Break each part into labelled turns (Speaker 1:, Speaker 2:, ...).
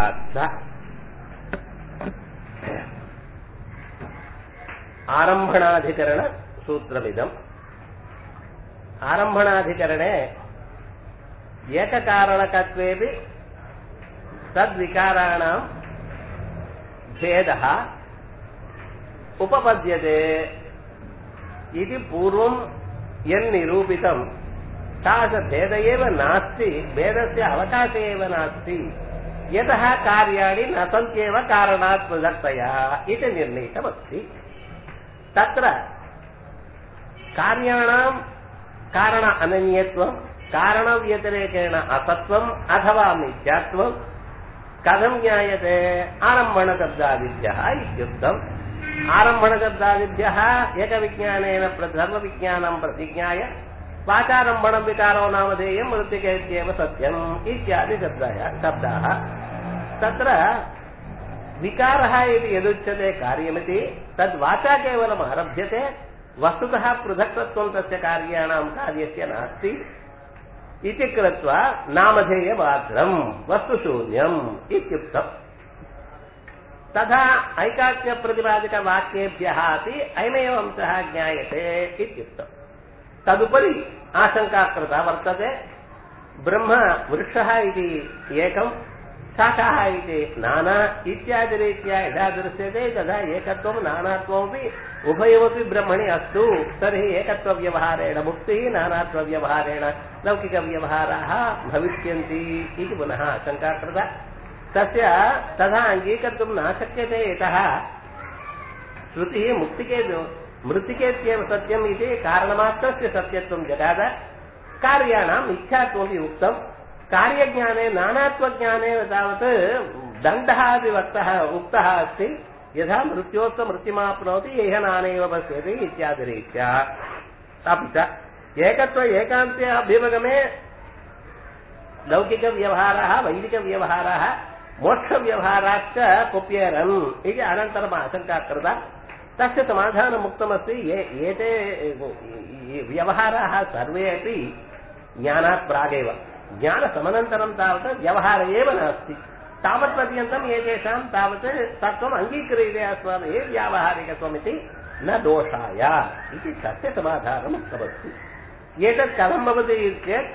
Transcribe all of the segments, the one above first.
Speaker 1: पदार्थ आरम्भणाधिकरण सूत्रमिदम् आरम्भणाधिकरणे एककारणकत्वेपि तद्विकाराणां भेदः उपपद्यते इति पूर्वं यन्निरूपितं तादृशभेद एव नास्ति भेदस्य अवकाशः एव नास्ति यतः कार्याणि न सन्त्येव कारणात् पृथक्तया इति निर्णीतमस्ति तत्र कार्याणां कारण अनन्यत्वं कारणव्यतिरेकेण असत्वम् अथवा मिथ्यात्वं कथं ज्ञायते आरम्भणशब्दादिभ्यः इत्युक्तम् आरम्भणशब्दादिभ्यः एकविज्ञानेन सर्वविज्ञानं प्रतिज्ञाय वाचारम्भणं विकारो नामधेयं मृत्तिकेत्येव सत्यम् इत्यादि शब्दः शब्दाः तत्र विकारः इति यदुच्यते कार्यमिति तद्वाचा केवलम् आरभ्यते वस्तुतः पृथक्तत्वं तस्य कार्याणां कार्यस्य नास्ति इति कृत्वा नामधेयमात्रम् वस्तुशून्यम् इत्युक्तम् तथा ऐकाच्यप्रतिपादिकवाक्येभ्यः अपि अयमेव अंशः ज्ञायते इत्युक्तम् तदुपरि आशङ्का कृता वर्तते ब्रह्म वृक्षः इति एकम् शाखाः इति नाना इत्यादिरीत्या यदा दृश्यते तदा एकत्वं नानात्वमपि उभयमपि ब्रह्मणि अस्तु तर्हि एकत्वव्यवहारेण मुक्तिः नानात्वव्यवहारेण लौकिकव्यवहाराः भविष्यन्ति इति पुनः आशङ्का कृता तस्य तथा अङ्गीकर्तुं न शक्यते यतः श्रुतिः मुक्तिके मृत्तिकेत्येव सत्यम् इति कारणमात्रस्य सत्यत्वं जगाद कार्याणां मिथ्यात्वमपि उक्तम् कार्यज्ञाने नानात्वज्ञाने तावत् दण्डः अपि वक्तः उक्तः अस्ति यथा मृत्योस्त मृत्युमाप्नोति एह नानेव पश्यति इत्यादिरीत्या अपि च एकत्व एकान्ते अभ्युपगमे लौकिकव्यवहारः वैदिकव्यवहारः मोक्षव्यवहाराश्च कुप्येरन् इति अनन्तरम् आशङ्का कृता तस्य समाधानमुक्तमस्ति ये एते व्यवहाराः सर्वे अपि ज्ञानात् प्रागेव ज्ञानसमनन्तरं तावत् व्यवहार एव नास्ति तावत्पर्यन्तम् एतेषां तावत् तत्त्वम् अङ्गीक्रियते अस्माभिः व्यावहारिकत्वमिति न दोषाय इति तस्य समाधानम् उक्तमस्ति एतत् कथं भवति चेत्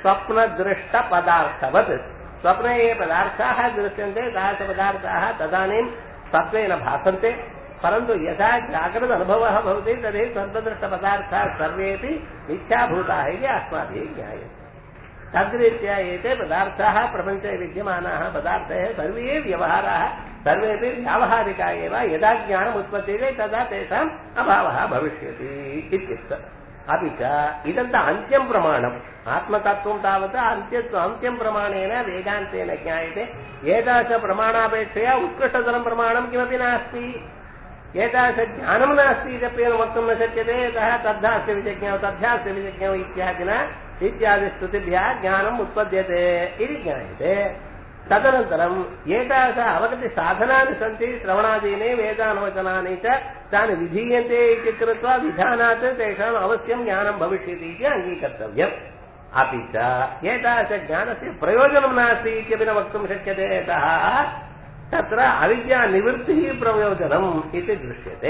Speaker 1: स्वप्नदृष्टपदार्थवत् स्वप्ने ये पदार्थाः दृश्यन्ते तादृशपदार्थाः तदानीं सत्त्वेन भासन्ते परन्तु यदा जागृत अनुभवः भवति तर्हि स्वप्नदृष्टपदार्थाः सर्वेपि मिथ्याभूताः इति अस्माभिः ज्ञायते तद्रीत्या एते पदार्थाः प्रपञ्चे विद्यमानाः पदार्थाः सर्वे व्यवहाराः सर्वेपि व्यावहारिका एव यदा ज्ञानम् उत्पद्यते तदा तेषाम् अभावः भविष्यति इत्युक्तम् अपि च इदन्त अन्त्यं प्रमाणम् आत्मतत्त्वं तावत् अन्त्य अन्त्यं प्रमाणेन वेदान्तेन ज्ञायते एतादृशप्रमाणापेक्षया उत्कृष्टतरं प्रमाणं किमपि नास्ति एतादृशज्ञानं नास्ति इत्यपि वक्तुं न शक्यते यतः तद्धास्य विजज्ञौ तद्ध्यास्य विजज्ञौ इत्यादिना इत्यादि स्तुतिभ्यः ज्ञानम् उत्पद्यते इति ज्ञायते तदनन्तरम् एतादृश अवगतिसाधनानि सन्ति श्रवणादीनि वेदानुवचनानि च तानि विधीयन्ते इति कृत्वा विधानात् तेषाम् अवश्यं ज्ञानं भविष्यति इति अङ्गीकर्तव्यम् अपि च एतादृशज्ञानस्य प्रयोजनं नास्ति इत्यपि न वक्तुं शक्यते यतः तत्र अविद्यानिवृत्तिः प्रयोजनम् इति दृश्यते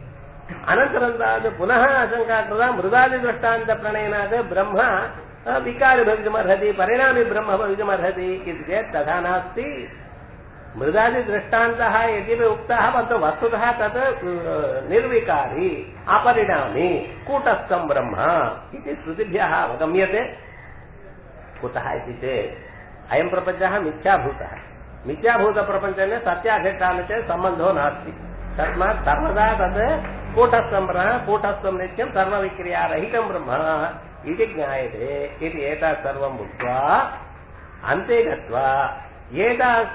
Speaker 1: अनन्तरं तावत् पुनः आशङ्का कृता मृदादिदृष्टान्तप्रणयनात् ब्रह्म विकारि भवितुमर्हति परिणामि ब्रह्म भवितुमर्हति इति चेत् तथा नास्ति मृदादिदृष्टान्तः यद्यपि उक्तः परन्तु वस्तुतः तत् निर्विकारी अपरिणामि कूटस्थं ब्रह्म इति श्रुतिभ्यः अवगम्यते कुतः इति चेत् अयं प्रपञ्चः मिथ्याभूतः मिथ्याभूतप्रपञ्चेन सत्याधिष्ठान चेत् सम्बन्धो नास्ति तस्मात् सर्वदा तत् कूटस्थं ब्रह्म कूटस्थं नित्यं सर्वविक्रियारहितं ब्रह्म इति ज्ञायते इति एतत् सर्वम् उक्त्वा अन्ते गत्वा एतादृश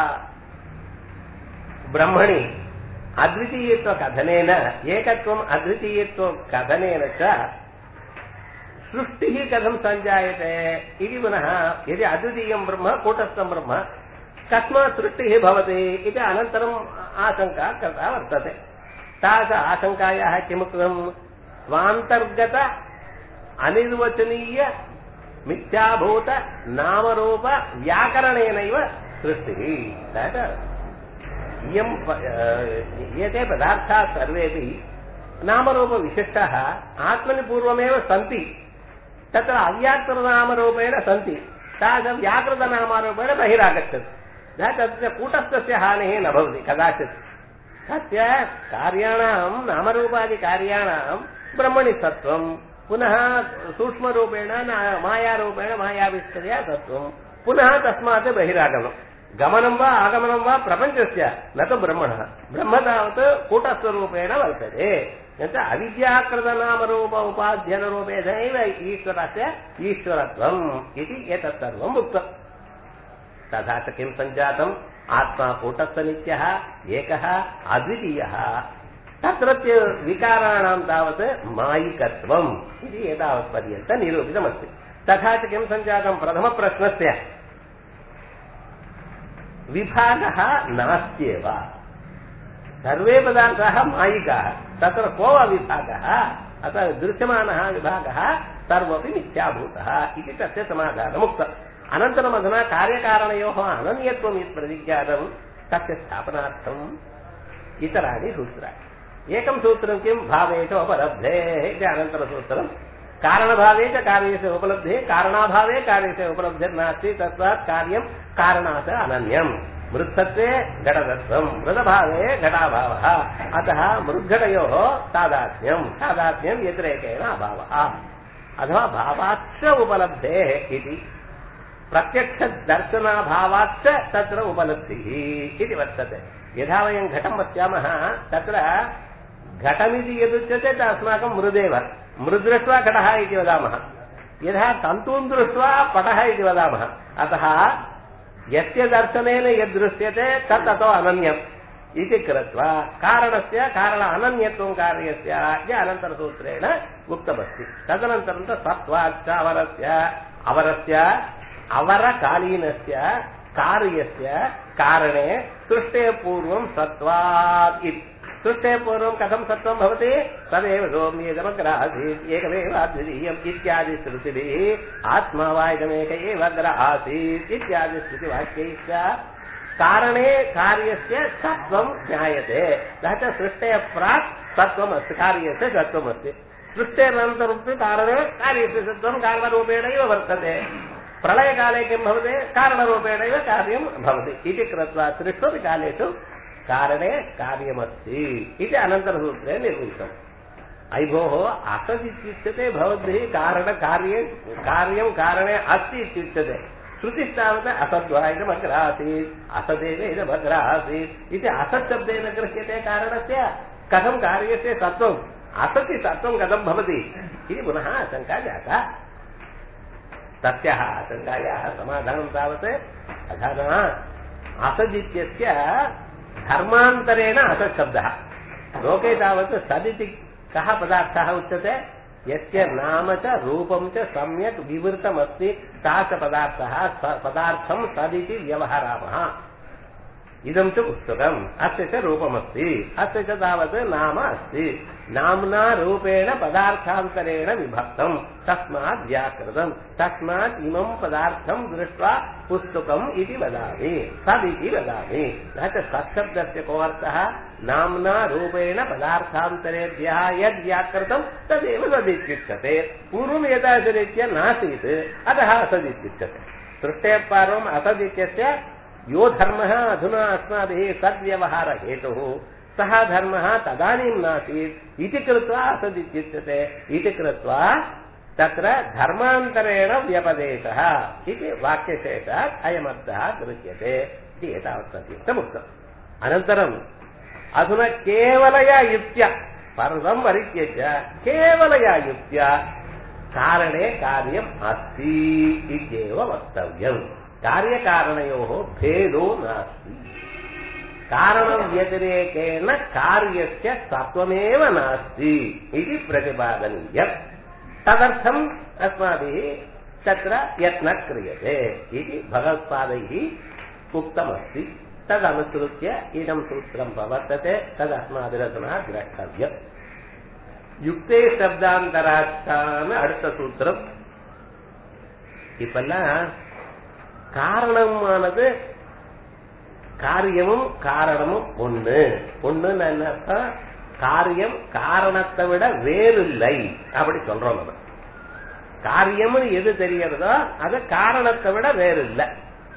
Speaker 1: ब्रह्मणि अद्वितीयत्वकथनेन एकत्वम् अद्वितीयत्वकथनेन च सृष्टिः कथं सञ्जायते इति पुनः यदि अद्वितीयं ब्रह्म कूटस्थं ब्रह्म कस्मात् सृष्टिः भवति इति अनन्तरम् आशङ्का कृता वर्तते तादृश आशङ्कायाः किमुक्तम् स्वान्तर्गत अनिर्वचनीय मिथ्याभूत नामरूप व्याकरणेनैव सृष्टिः तत् इयं प- अ, एते पदार्थाः सर्वेपि नामरूपविशिष्टाः आत्मनि पूर्वमेव सन्ति तत्र अव्याकृतनामरूपेण सन्ति तादृशं व्याकृतनामरूपेण बहिरागच्छति न तस्य कूटस्थस्य हानिः न भवति कदाचित् तस्य कार्याणां नामरूपादिकार्याणां ब्रह्मणि सत्त्वं पुनः सूक्ष्मरूपेण न- मायारूपेण मायाविस्तया सत्त्वं पुनः तस्मात् बहिरागमनं गमनं वा आगमनं वा प्रपञ्चस्य न तु ब्रह्मणः ब्रह्म तावत् कूटस्थरूपेण वर्तते यत् अविद्याकृतनामरूप उपाध्यनरूपेणैव ईश्वरस्य ईश्वरत्वम् इति एतत् सर्वम् उक्तम् तथा च किं सञ्जातम् आत्मा कूटस्थनित्यः एकः अद्वितीयः तत्रत्य विकाराणां तावत् मायिकत्वम् इति एतावत्पर्यन्तं निरूपितमस्ति तथा च किं सञ्जातं प्रथमप्रश्नस्य विभागः नास्त्येव सर्वे पदार्थाः मायिकाः तत्र को वा विभागः अतः दृश्यमानः विभागः सर्वपि मिथ्याभूतः इति तस्य समाधानमुक्तम् अनन्तरम् अधुना कार्यकारणयोः अनन्यत्वम् यत् प्रतिज्ञातं तस्य स्थापनार्थम् इतराणि सूत्राणि एकं सूत्रं किं भावे च उपलब्धेः इति अनन्तरसूत्रम् कारणभावे च कार्यस्य उपलब्धेः कारणाभावे कार्यस्य उपलब्धिर्नास्ति तस्मात् कार्यं कारणात् अनन्यम् मृत्सत्वे घटतत्वम् मृदभावे घटाभावः अतः मृद्घटयोः तादात्म्यम् तादात्म्यम् व्यतिरेकेण अभावः अथवा भावाच्च उपलब्धेः इति प्रत्यक्षदर्शनाभावाच्च तत्र उपलब्धिः इति वर्तते यथा वयं घटं पश्यामः तत्र घटमिति यदुच्यते तत् अस्माकं मृदेव मृदृष्ट्वा घटः इति वदामः यथा तन्तून् दृष्ट्वा पटः इति वदामः अतः यस्य दर्शनेन यद्दृश्यते तत् अतो अनन्यम् इति कृत्वा कारणस्य कारण अनन्यत्वं कार्यस्य इति अनन्तरसूत्रेण उक्तमस्ति तदनन्तरं तु सत्त्वाच्च अवरस्य अवरस्य अवरकालीनस्य कार्यस्य कारणे सृष्टेः पूर्वं सत्त्वात् इति सृष्टेः पूर्वं कथं सत्त्वं भवति तदेव सोम्येदमग्र आसीत् एकमेव अद्वितीयम् इत्यादि श्रुतिभिः आत्मा वा इदमेक एव अग्र आसीत् इत्यादि श्रुतिवाक्यैश्च कारणे कार्यस्य सत्त्वं ज्ञायते सः च सृष्टेः प्राक् सत्त्वमस्ति कार्यस्य सत्त्वमस्ति सृष्टेरनन्तरं तु कारणे कार्यस्य सत्त्वं कारणरूपेणैव वर्तते प्रलयकाले किं भवति कारणरूपेणैव कार्यं भवति इति कृत्वा त्रिष्वपि कालेषु कारणे कार्यमस्ति इति अनन्तरसूत्रे निर्मितम् अयि भोः असदित्युच्यते भवद्भिः कारणकार्ये कार्यं कारणे अस्ति इत्युच्यते श्रुतिस्तावत् असद्वा इदमग्र आसीत् असदेव इदमग्र आसीत् इति असत्शब्देन गृह्यते कारणस्य कथं कार्यस्य सत्त्वम् असति सत्त्वं कथं भवति इति पुनः आशङ्का जाता तस्याः आशङ्कायाः समाधानं तावत् अधना असदित्यस्य धर्मान्तरेण असत्शब्दः लोके तावत् सदिति कः पदार्थः उच्यते यस्य नाम च रूपं च सम्यक् विवृतमस्ति सा च पदार्थः स पदार्थं सदिति व्यवहरामः इदं च पुस्तकम् अस्य च रूपमस्ति अस्य च तावत् नाम अस्ति नाम्ना रूपेण पदार्थान्तरेण विभक्तम् तस्मात् व्याकृतम् तस्मात् इमं पदार्थं दृष्ट्वा पुस्तकम् इति वदामि सदिति वदामि न च सत्शब्दस्य को अर्थः नाम्ना रूपेण पदार्थान्तरेभ्यः यद् व्याकृतं तदेव सदित्युच्यते पूर्वं एतादृशरीत्या नासीत् अतः असदित्युच्यते सृष्टेः पार्वम् असदित्यस्य यो धर्मः अधुना अस्माभिः सद्व्यवहारहेतुः सः धर्मः तदानीं नासीत् इति कृत्वा असदित्युच्यते इति कृत्वा तत्र धर्मान्तरेण व्यपदेशः इति वाक्यशेषात् अयमर्थः गृह्यते इति एतावत्पर्यन्तमुक्तम् अनन्तरम् अधुना केवलया युक्त्या पर्वं परित्यज्य केवलया युक्त्या कारणे कार्यम् अस्ति इत्येव वक्तव्यम् कार्यकारणयोः भेदो नास्ति कारणव्यतिरेकेण कार्यस्य सत्त्वमेव नास्ति इति प्रतिपादनीयम् तदर्थम् अस्माभिः तत्र यत्नः क्रियते इति भगवत्पादैः उक्तमस्ति तदनुसृत्य इदं सूत्रं प्रवर्तते तदस्माभिरधुना द्रष्टव्यम् யுக்தே சப்தாந்தராச்சான அடுத்த சூத்திரம் இப்பெல்லாம் காரணமானது காரியமும் காரணமும் ஒண்ணு ஒண்ணுன்னு என்ன அர்த்தம் காரியம் காரணத்தை விட வேறில்லை அப்படி சொல்றோம் நம்ம காரியம்னு எது தெரியறதோ அது காரணத்தை விட வேறு இல்லை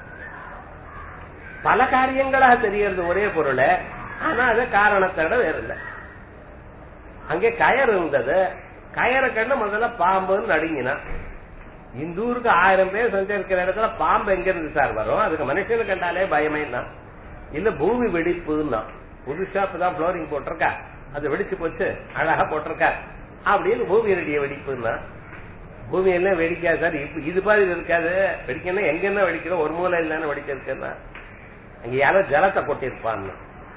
Speaker 1: பல காரியங்களாக தெரியறது ஒரே பொருள் ஆனா அது காரணத்தை விட வேறு இல்லை அங்கே கயர் இருந்தது கயரை கண்டு முதல்ல பாம்புன்னு நடுங்கினான் இந்த ஊருக்கு ஆயிரம் பேர் சஞ்சரிக்கிற இடத்துல பாம்பு எங்க இருந்து சார் வரும் அதுக்கு மனுஷனு கண்டாலே பயமே தான் இல்ல பூமி வெடிப்புன்னா புதுசா இப்பதான் புளோரிங் போட்டிருக்கா அது வெடிச்சு போச்சு அழகா போட்டிருக்கா அப்படின்னு பூமி ரெடிய வெடிப்புன்னா பூமி எல்லாம் வெடிக்காது சார் இப்ப இது மாதிரி இருக்காது வெடிக்கணும் எங்க என்ன வெடிக்கணும் ஒரு மூலை இல்லைன்னு வெடிக்க இருக்குன்னா அங்க யாரோ ஜலத்தை கொட்டிருப்பான்னு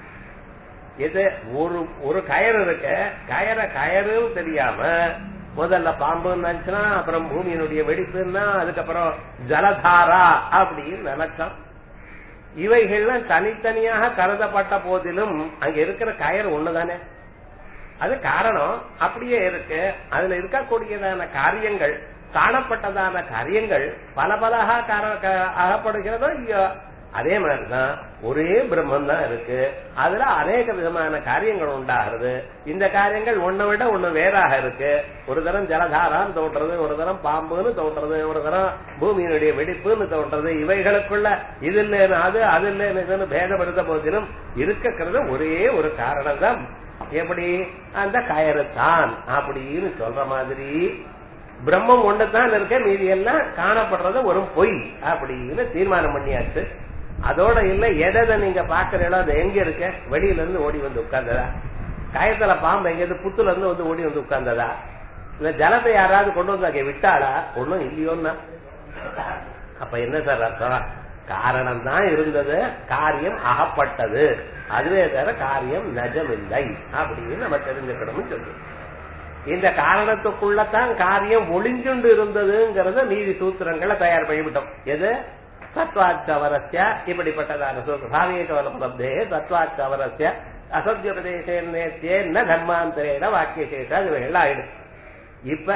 Speaker 1: இது ஒரு ஒரு கயறு இருக்க கயரை கயறும் தெரியாம முதல்ல பாம்புன்னு நினைச்சுனா அப்புறம் பூமியினுடைய வெடிப்புன்னா அதுக்கப்புறம் ஜலதாரா அப்படின்னு நினைச்சோம் இவைகள்லாம் தனித்தனியாக கருதப்பட்ட போதிலும் அங்க இருக்கிற கயர் ஒண்ணுதானே அது காரணம் அப்படியே இருக்கு அதுல இருக்கக்கூடியதான காரியங்கள் காணப்பட்டதான காரியங்கள் பல பலகா அகப்படுகிறதோ இல்லையோ அதே மாதிரிதான் ஒரே பிரம்மம் தான் இருக்கு அதுல அநேக விதமான காரியங்கள் உண்டாகிறது இந்த காரியங்கள் ஒன்னை விட ஒண்ணு வேறாக இருக்கு ஒரு தரம் ஜலதாரான்னு தோன்றது ஒரு தரம் பாம்புன்னு தோன்றது ஒரு தரம் பூமியினுடைய வெடிப்புன்னு தோன்றது இவைகளுக்குள்ள இது இல்லைன்னு அது அது இல்லைன்னு இதுன்னு பேதப்படுத்த போதிலும் இருக்கிறது ஒரே ஒரு காரணம் தான் எப்படி அந்த கயறு தான் அப்படின்னு சொல்ற மாதிரி பிரம்மம் ஒண்ணுதான் இருக்க மீதி எல்லாம் காணப்படுறது ஒரு பொய் அப்படின்னு தீர்மானம் பண்ணியாச்சு அதோட இல்ல எதை நீங்க பாக்குறீங்களோ அது எங்க இருக்க வெளியில இருந்து ஓடி வந்து உட்கார்ந்ததா கயத்துல பாம்பு எங்கேருந்து புத்துல இருந்து வந்து ஓடி வந்து உட்கார்ந்ததா இல்ல ஜலத்தை யாராவது கொண்டு வந்து அங்கே விட்டாளா ஒண்ணும் இல்லையோன்னா அப்ப என்ன சார் அர்த்தம் காரணம் தான் இருந்தது காரியம் அகப்பட்டது அதுவே தவிர காரியம் நஜமில்லை அப்படின்னு நம்ம தெரிஞ்சுக்கணும்னு சொல்லு இந்த காரணத்துக்குள்ளதான் காரியம் ஒளிஞ்சுண்டு இருந்ததுங்கிறத மீதி சூத்திரங்களை தயார் பண்ணிவிட்டோம் எது தத்வாச்சவரஸ்ய இப்படிப்பட்டதான பாவியகவலபலப்தே தத்வாச்சவரஸ்ய அசத்தியோபதேசேன்ன தர்மாந்தரேன வாக்கியசேஷ இவைகள் ஆயிடும் இப்ப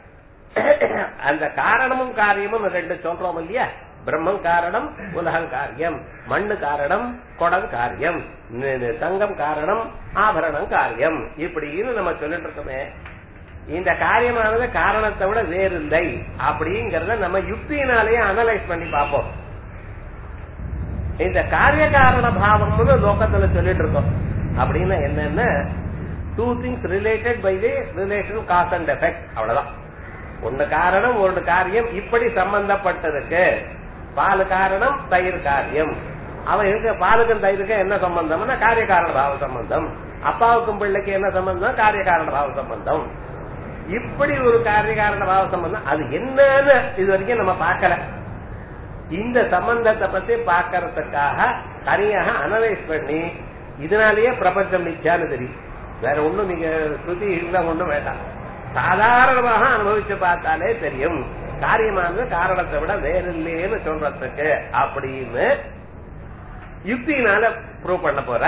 Speaker 1: அந்த காரணமும் காரியமும் ரெண்டு சொல்றோம் இல்லையா பிரம்மம் காரணம் உலகம் காரியம் மண்ணு காரணம் குடம் காரியம் தங்கம் காரணம் ஆபரணம் காரியம் இப்படின்னு நம்ம சொல்லிட்டு இருக்கோமே இந்த காரியமானது காரணத்தை விட வேறு இல்லை அப்படிங்கறத நம்ம யுக்தியினாலேயே அனலைஸ் பண்ணி பார்ப்போம் இந்த காரிய காரண பாவம்னு லோகத்துல சொல்லிட்டு இருக்கோம் அப்படின்னா என்னன்னா two things related by the relation cause and effect அவ்வளவுதான் ஒன்னு காரணம் ஒரு காரியம் இப்படி சம்பந்தப்பட்டிருக்கு பால் காரணம் தயிர் காரியம் அவன் இருக்க பாலுக்கும் தயிருக்கும் என்ன சம்பந்தம்னா காரிய காரண பாவ சம்பந்தம் அப்பாவுக்கும் பிள்ளைக்கு என்ன சம்பந்தம் காரிய காரண பாவ சம்பந்தம் இப்படி ஒரு காரிய காரண பாவ சம்பந்தம் அது என்னன்னு இது வரைக்கும் நம்ம பார்க்கல இந்த சம்பந்தத்தை பத்தி பாக்கறதுக்காக தனியாக அனலைஸ் பண்ணி இதனாலேயே பிரபஞ்சம் நிச்சான்னு தெரியும் வேற ஒண்ணும் நீங்க ஸ்ருதி இல்ல ஒண்ணும் வேண்டாம் சாதாரணமாக அனுபவிச்சு பார்த்தாலே தெரியும் காரியமானது காரணத்தை விட வேற இல்லையேன்னு சொல்றதுக்கு அப்படின்னு யுக்தியினால ப்ரூவ் பண்ண போற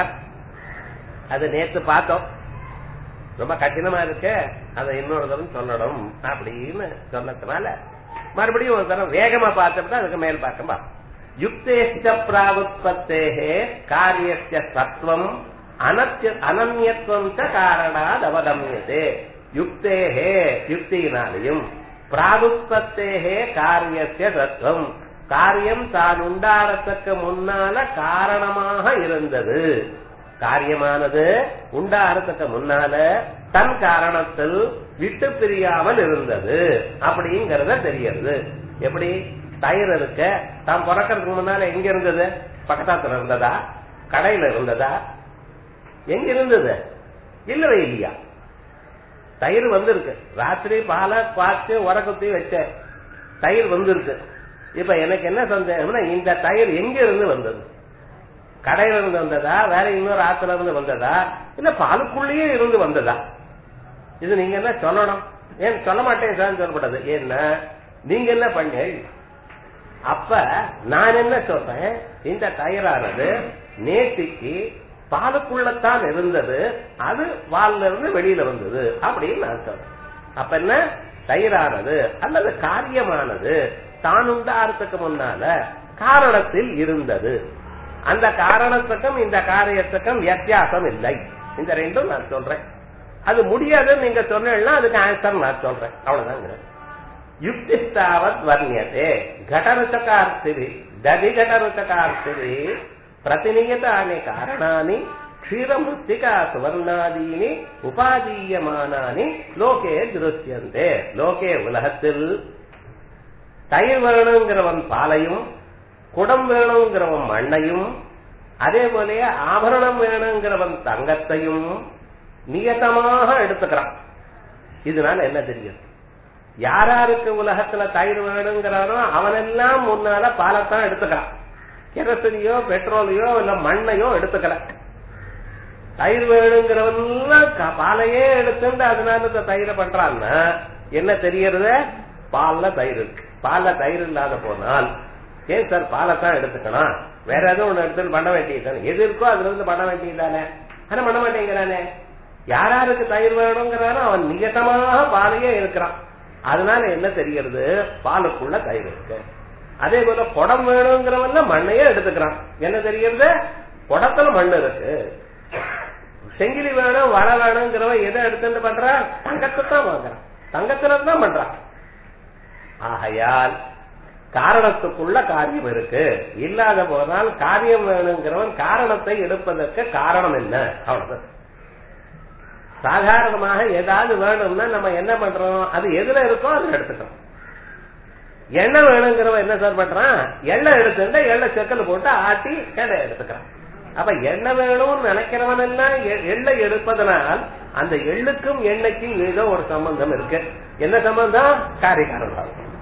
Speaker 1: அது நேத்து பார்த்தோம் ரொம்ப கடினமா இருக்கு அதை இன்னொரு தரம் சொல்லணும் அப்படின்னு சொன்னதுனால மறுபடியும் ஒரு தரம் வேகமா பார்த்தோம்னா அதுக்கு மேல் பார்க்கமா யுக்தேஷ்ட பிராகுத்பத்தேகே காரியஸ்ய சத்வம் அனத்திய அனன்யத்துவம் ச காரணாத் அவகமியதே யுக்தேகே யுக்தியினாலையும் பிராகுத்பத்தேகே காரியஸ்ய தத்துவம் காரியம் தான் உண்டாடத்துக்கு முன்னால காரணமாக இருந்தது காரியமானது உண்டாகிறதுக்கு முன்னால தன் காரணத்தில் விட்டு பிரியாமல் இருந்தது அப்படிங்கறத தெரியறது எப்படி தயிர் இருக்க தான் பிறக்கிறதுக்கு முன்னால எங்க இருந்தது பக்கத்தாத்துல இருந்ததா கடையில இருந்ததா எங்க இருந்தது இல்லவே இல்லையா தயிர் வந்திருக்கு ராத்திரி பாலை பார்த்து உரக்குத்தி வச்ச தயிர் வந்திருக்கு இப்ப எனக்கு என்ன சந்தேகம்னா இந்த தயிர் எங்க இருந்து வந்தது கடையில இருந்து வந்ததா வேற இன்னொரு ஆத்துல இருந்து வந்ததா இல்ல பாலுக்குள்ளேயே இருந்து வந்ததா இது நீங்க என்ன சொல்லணும் ஏன் சொல்ல மாட்டேன் சார் சொல்லப்பட்டது ஏன்னா நீங்க என்ன பண்ண அப்ப நான் என்ன சொல்றேன் இந்த தயிரானது நேற்றுக்கு பாலுக்குள்ளத்தான் இருந்தது அது வால்ல இருந்து வெளியில வந்தது அப்படின்னு நான் சொல்றேன் அப்ப என்ன தயிரானது அல்லது காரியமானது தான் உண்டாறதுக்கு முன்னால காரணத்தில் இருந்தது அந்த காரணத்துக்கும் இந்த காரியத்துக்கும் வித்தியாசம் இல்லை இந்த ரெண்டும் நான் சொல்றேன் அது முடியாதுன்னு நீங்க சொன்னீங்கன்னா அதுக்கு ஆன்சர் நான் சொல்றேன் அவ்வளவுதான் யுக்திஸ்தாவத் வர்ணியதே ఘటరుచకార్తివి దది ఘటరుచకార్తివి ప్రతినియతాని కారణాని క్షీరమృత్తికా సువర్ణాదీని உபாதீயமானானி லோகே திருஷ்யந்தே லோகே உலகத்தில் தயிர் வேணுங்கிறவன் பாலையும் குடம் வேணுங்கிறவன் மண்ணையும் அதே போலயே ஆபரணம் வேணுங்கிறவன் தங்கத்தையும் நியதமாக எடுத்துக்கிறான் இதனால என்ன தெரியுது யாராருக்கு உலகத்துல தயிர் வேணுங்கிறானோ அவனெல்லாம் முன்னால பாலத்தான் எடுத்துக்கிறான் கெரசனியோ பெட்ரோலையோ இல்ல மண்ணையோ எடுத்துக்கல தயிர் வேணுங்கிறவன்லாம் க- பாலையே எடுத்துட்டு அதனால இந்த தயிரை பண்றான்னா என்ன தெரியறது பால்ல தயிர் இருக்கு பால்ல தயிர் இல்லாத போனால் ஏன் சார் பாலைத்தான் எடுத்துக்கணும் வேற எதுவும் ஒண்ணு எடுத்துட்டு பண்ண வேண்டியதுதானே எது இருக்கோ அதுல இருந்து பண்ண வேண்டியதுதானே ஆனா பண்ண மாட்டேங்கிறானே யாராருக்கு தயிர் வேணுங்கிறானோ அவன் நியதமாக பாலையே இருக்கிறான் அதனால என்ன தெரியறது பாலுக்குள்ள தயிர் இருக்கு அதே போல குடம் வேணுங்கிறவன் மண்ணையே எடுத்துக்கிறான் என்ன தெரியறது குடத்துல மண் இருக்கு செங்கிலி வேணும் வள வேணுங்கிறவன் எதை எடுத்துட்டு பண்றான் தங்கத்தை தான் வாங்குறான் தங்கத்துல தான் பண்றான் ஆகையால் காரணத்துக்குள்ள காரியம் இருக்கு இல்லாத போனால் காரியம் வேணுங்கிறவன் காரணத்தை எடுப்பதற்கு காரணம் என்ன அவ்வளவுதான் சாதாரணமாக ஏதாவது வேணும்னா நம்ம என்ன பண்றோம் அது எதுல இருக்கோ அதை எடுத்துக்கிறோம் எண்ணெய் வேணுங்கிறவன் என்ன சார் பண்றான் எண்ணெய் எடுத்துட்டு எண்ணெய் செக்கல் போட்டு ஆட்டி எண்ணெய் எடுத்துக்கிறான் அப்ப எண்ணெய் வேணும்னு நினைக்கிறவன் எல்லாம் எ- எண்ணெய் எடுப்பதனால் அந்த எள்ளுக்கும் எண்ணெய்க்கும் ஏதோ ஒரு சம்பந்தம் இருக்கு என்ன சம்பந்தம் காரிகாரம்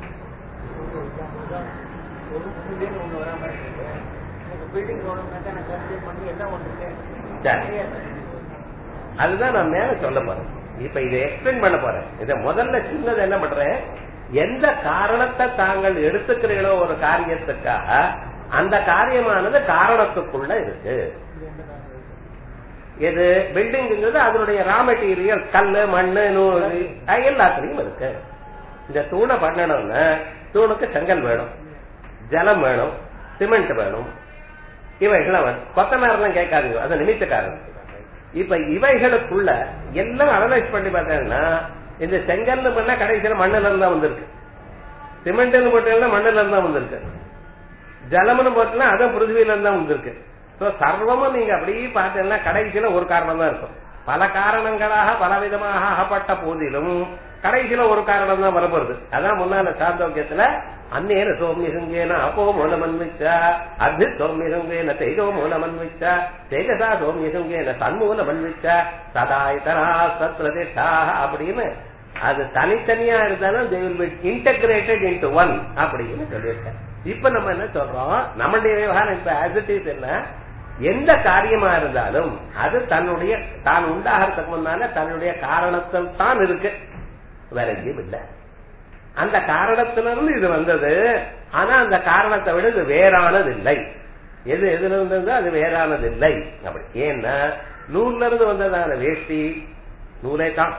Speaker 2: ஒரு பில்டிங் ஒண்ணு வர மாதிரி இருக்கு எனக்கு பில்டிங் கவர்மெண்ட் எனக்கு கன்சிடர் பண்ணி எல்லாம் ஒன்று
Speaker 1: சரி. அதுதான் நான் மேல சொல்ல போறேன் இப்ப இதை எக்ஸ்பிளைன் பண்ண போறேன் இத முதல்ல சின்னது என்ன பண்றேன் எந்த காரணத்தை தாங்கள் எடுத்துக்கிறீங்களோ ஒரு காரியத்துக்காக அந்த காரியமானது காரணத்துக்குள்ள இருக்கு இது பில்டிங்ங்கிறது அதனுடைய ரா மெட்டீரியல் கல்லு மண்ணு நூல் அஹ் எல்லாத்துலயும் இருக்கு இந்த தூணை பண்ணணும்னா தூணுக்கு செங்கல் வேணும் ஜலம் வேணும் சிமெண்ட் வேணும் இவைகளை வேணும் கொத்தனாரெல்லாம் கேட்காதீங்க அது நிமித்தக்காரன் இப்ப இவைகளுக்குள்ள எல்லாம் அனலைஸ் பண்ணி பார்த்தீங்கன்னா இந்த செங்கல்னு பண்ணா கடைசியில மண்ணுல இருந்தா வந்திருக்கு சிமெண்ட்னு போட்டீங்கன்னா மண்ணுல இருந்தா வந்திருக்கு ஜலம்னு போட்டீங்கன்னா அதுவும் பிருத்திவில இருந்தா வந்திருக்கு சோ சர்வமும் நீங்க அப்படியே பார்த்தீங்கன்னா கடைசியில ஒரு காரணம் தான் இருக்கும் பல காரணங்களாக பலவிதமாக ஆகப்பட்ட போதிலும் கடைசியில ஒரு காரணம் தான் வரப்போறது அதான் முன்னால சாந்தோக்கியத்துல அந்நேர சோமியசங்கேன அப்போ மூலமன்விச்சா அர்த்தி சோமியசங்கேன தேஜோ மூலமன்விச்சா தேஜசா சோமியசங்கேன சண்மூலமன்விச்சா சதா இதரா சத்ரதிஷ்டா அப்படின்னு அது தனித்தனியா இருந்தாலும் they will be integrated into one அப்படின்னு சொல்லியிருக்கேன் இப்ப நம்ம என்ன சொல்றோம் நம்மளுடைய விவகாரம் இப்ப as it is என்ன எந்த காரியமா இருந்தாலும் அது தன்னுடைய தான் உண்டாகிறதுக்கு முன்னால தன்னுடைய காரணத்தில் தான் இருக்கு வேற எங்கேயும் இல்ல அந்த காரணத்திலிருந்து இது வந்தது ஆனா அந்த காரணத்தை விட இது வேறானது இல்லை எது எதுல இருந்ததோ அது வேறானது இல்லை அப்படி ஏன்னா நூல்ல இருந்து வந்ததான வேஷ்டி நூலே தான்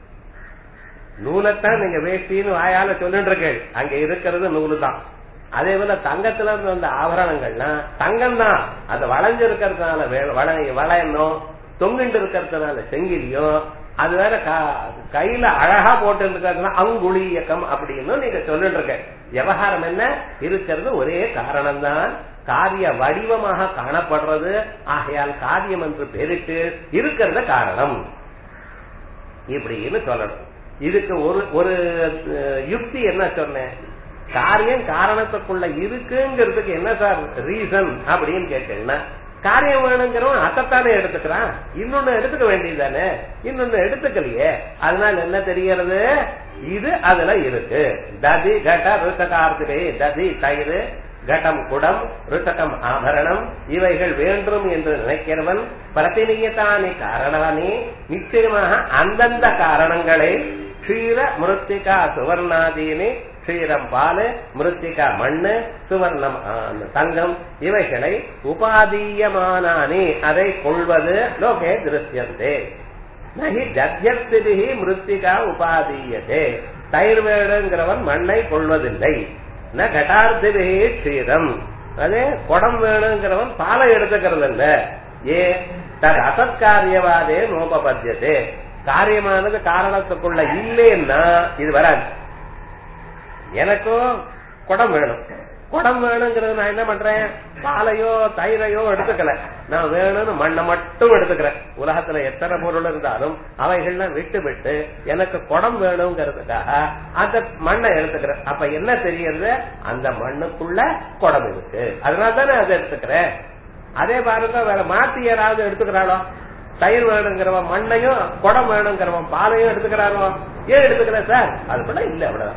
Speaker 1: நூலைத்தான் நீங்க வேஷ்டின்னு வாயால சொல்லிட்டு இருக்கேன் அங்க இருக்கிறது நூலு தான் அதே போல தங்கத்துல இருந்து வந்த ஆபரணங்கள்லாம் தங்கம் தான் அது வளைஞ்சு இருக்கிறதுனால வே- வளை வளையணும் தொங்கிட்டு இருக்கிறதுனால செங்கிலியும் அது வேற கா- கையில அழகா போட்டு இருக்கிறதுனால அங்குழி இயக்கம் அப்படின்னு நீங்க சொல்லிட்டு இருக்க விவகாரம் என்ன இருக்கிறது ஒரே காரணம் தான் காரிய வடிவமாக காணப்படுறது ஆகையால் காரியம் என்று பெருட்டு இருக்கிறது காரணம் இப்படின்னு சொல்லணும் இதுக்கு ஒரு ஒரு அஹ், யுக்தி என்ன சொன்னேன் காரியம் காரணத்துக்குள்ள இருக்குங்கிறதுக்கு என்ன சார் ரீசன் அப்படின்னு கேட்டீங்கன்னா காரியம் வேணுங்கிறவன் அதைத்தானே எடுத்துக்கிறான் இன்னொன்னு எடுத்துக்க வேண்டியதுதானே இன்னொன்னு எடுத்துக்கலையே அதனால என்ன தெரியறது இது அதுல இருக்கு ததி கட ருத்தகார்த்திலே ததி தயிர் கடம் குடம் ருத்தகம் ஆபரணம் இவைகள் வேண்டும் என்று நினைக்கிறவன் பிரதிநியத்தானி காரணானி நிச்சயமாக அந்தந்த காரணங்களை க்ஷீர மிருத்திகா சுவர்ணாதீனி க்ஷீரம் பாலு மிருத்திகா மண்ணு சுவர்ணம் ஆ, அந்த தங்கம் இவைகளை உபாதீயமானானி அதை கொள்வது லோகே திருஷ்யந்தே நகி ஜத்தியஸ்திபிகி மிருத்திகா உபாதீயதே தயிர் வேடுங்கிறவன் மண்ணை கொள்வதில்லை ந கட்டார்த்திபிகி க்ஷீரம் அதே குடம் வேணுங்கிறவன் பாலை எடுத்துக்கிறது இல்ல ஏ தன் அசத்காரியவாதே நோபபத்தியதே காரியமானது காரணத்துக்குள்ள இல்லைன்னா இது வராது எனக்கும் குடம் வேணும் குடம் வேணுங்கிறது நான் என்ன பண்றேன் பாலையோ தயிரையோ எடுத்துக்கல நான் வேணும்னு மண்ணை மட்டும் எடுத்துக்கிறேன் உலகத்துல எத்தனை பொருள் இருந்தாலும் அவைகள்லாம் விட்டு விட்டு எனக்கு குடம் வேணுங்கிறதுக்காக அந்த மண்ணை எடுத்துக்கிறேன் அப்ப என்ன தெரியுது அந்த மண்ணுக்குள்ள குடம் இருக்கு அதனால தானே அதை எடுத்துக்கிறேன் அதே பாருங்க வேற மாத்தி யாராவது எடுத்துக்கிறாளோ தயிர் வேணுங்கிறவன் மண்ணையும் குடம் வேணுங்கிறவன் பாலையும் எடுத்துக்கிறாரோ ஏன் எடுத்துக்கிற சார் அதுக்குள்ள இல்ல அவ்வளவுதான்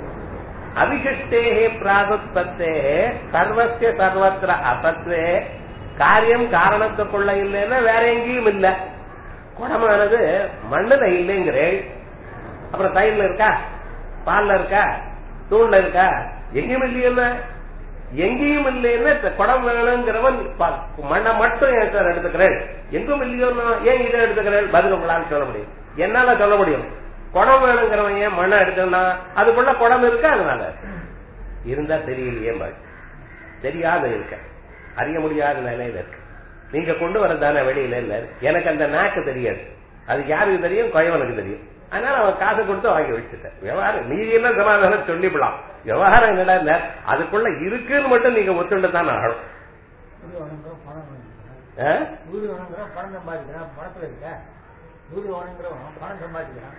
Speaker 1: அவிசிஷ்டேகே பிராகுத்பத்தே சர்வசிய சர்வத்திர அசத்வே காரியம் காரணத்துக்குள்ள இல்லைன்னா வேற எங்கேயும் இல்ல குடமானது மண்ணுல இல்லைங்கிறேன் அப்புறம் தயிர்ல இருக்கா பால்ல இருக்கா தூண்ல இருக்கா எங்கேயும் இல்லையா எங்கேயும் இல்லைன்னா குடம் வேணுங்கிறவன் ப- மண்ணை மட்டும் ஏன் சார் எடுத்துக்கிறேன் எங்கும் இல்லையோன்னா ஏன் இதை எடுத்துக்கிறேன் பதில் உங்களால சொல்ல முடியும் என்னால சொல்ல முடியும் குடம் வேணுங்கிறவன் ஏன் மண்ணை எடுக்கணும்னா அதுக்குள்ள குடம் இருக்கா அதனால இருந்தா தெரியலையே பாரு. தெரியாத இருக்க அறிய முடியாத நிலையில இருக்கு நீங்க கொண்டு வரதானே வெளியில இல்ல எனக்கு அந்த நாக்கு தெரியாது அது யாருக்கு தெரியும் குயவனுக்கு தெரியும் அதனால அவன் காசு கொடுத்து வாங்கி வச்சுட்டேன் விவகாரம் நீ எல்லாம் சமாதானம் சொல்லிவிடலாம் விவகாரம் என்னடா இல்ல அதுக்குள்ள இருக்குன்னு மட்டும் நீங்க ஒத்துண்டு தான் ஆகணும்
Speaker 2: வீடு வேணுங்கிறோம் பணம் வேணுங்கிறோம்
Speaker 1: ஆ?
Speaker 2: வீடு வேணுங்கிறோம் பணம் சம்பாதிக்கிறான் பணத்துல இருக்க வீடு வேணுங்கிறோம் பணம் சம்பாதிக்கிறான்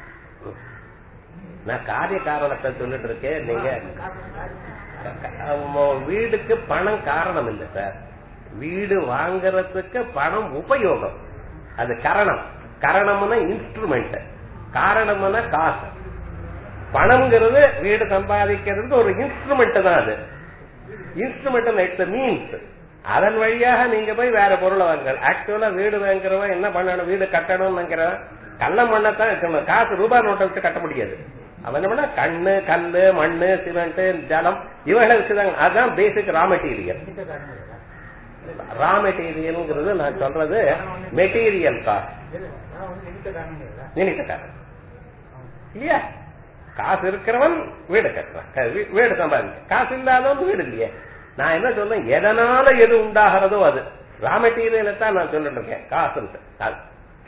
Speaker 1: நான் காரிய காரணத்தை சொல்லிட்டு இருக்கேன் நீங்க
Speaker 2: காரணம் காரியம்.
Speaker 1: க- வீடுக்கு பணம் காரணம் இல்ல சார் வீடு வாங்குறதுக்கு பணம் உபயோகம் அது கரணம் கரணம்னா இன்ஸ்ட்ருமெண்ட் காரணம்னா காசு பணம்ங்கிறது வீடு சம்பாதிக்கிறது ஒரு இன்ஸ்ட்ருமெண்ட் தான் அது இன்ஸ்ட்ருமெண்ட் இட்ஸ் மீன்ஸ் அதன் வழியாக நீங்க போய் வேற பொருளை வாங்க ஆக்சுவலா வீடு வாங்குறவன் என்ன பண்ணணும் வீடு கட்டணும்னு நினைக்கிறவன் கள்ள மண்ணத்தான் இருக்கணும் காசு ரூபாய் நோட்டை வச்சு கட்ட முடியாது அவன் என்ன பண்ணா கண்ணு கல்லு மண்ணு சிமெண்ட் ஜலம் இவங்களை வச்சுதாங்க அதுதான் பேசிக் ரா மெட்டீரியல்
Speaker 2: இந்த காரணம் இல்ல.
Speaker 1: ரா மெட்டீரியல்ங்கிறது நான் சொல்றது மெட்டீரியல் காஸ்ட்
Speaker 2: இல்ல, நான் வந்து நிமித்த காரணம் இல்ல.
Speaker 1: நினைக்கிட்டாங்க இல்லையா காசு இருக்கிறவன் வீடு கட்டுறான் க- வீ- வீடு சம்பாதிக்க காசு இல்லாதவன் வீடு இல்லையே நான் என்ன சொல்றேன் எதனால எது உண்டாகிறதோ அது ரா மெட்டீரியலை தான் நான் சொல்லிட்டு இருக்கேன் காசு அது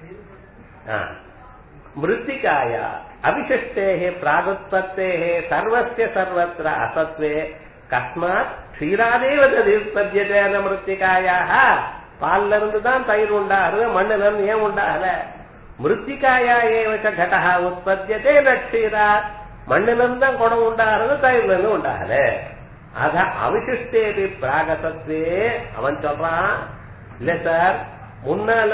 Speaker 1: ஆ. மிருத்திகாயா அவிசிஷ்டேஹே பிராகுத்பத்தேஹே சர்வஸ்ய சர்வத்திர அசத்வே கஸ்மாத் க்ஷீராதேவ ததிஸ்பத்தியதே அந்த மிருத்திகாயாக பால்ல இருந்து தான் தயிர் உண்டாகுது மண்ணுல இருந்து ஏன் உண்டாகல மிருத்திகாயா ஏவச்ச கடஹா உற்பத்தியதே நட்சீரா மண்ணுல இருந்து தான் குடம் உண்டாகிறது தயிர்ல இருந்து உண்டாகல அத அவிசிஷ்டேபி பிராகசத்வே அவன் சொல்றான் இல்ல சார் முன்னால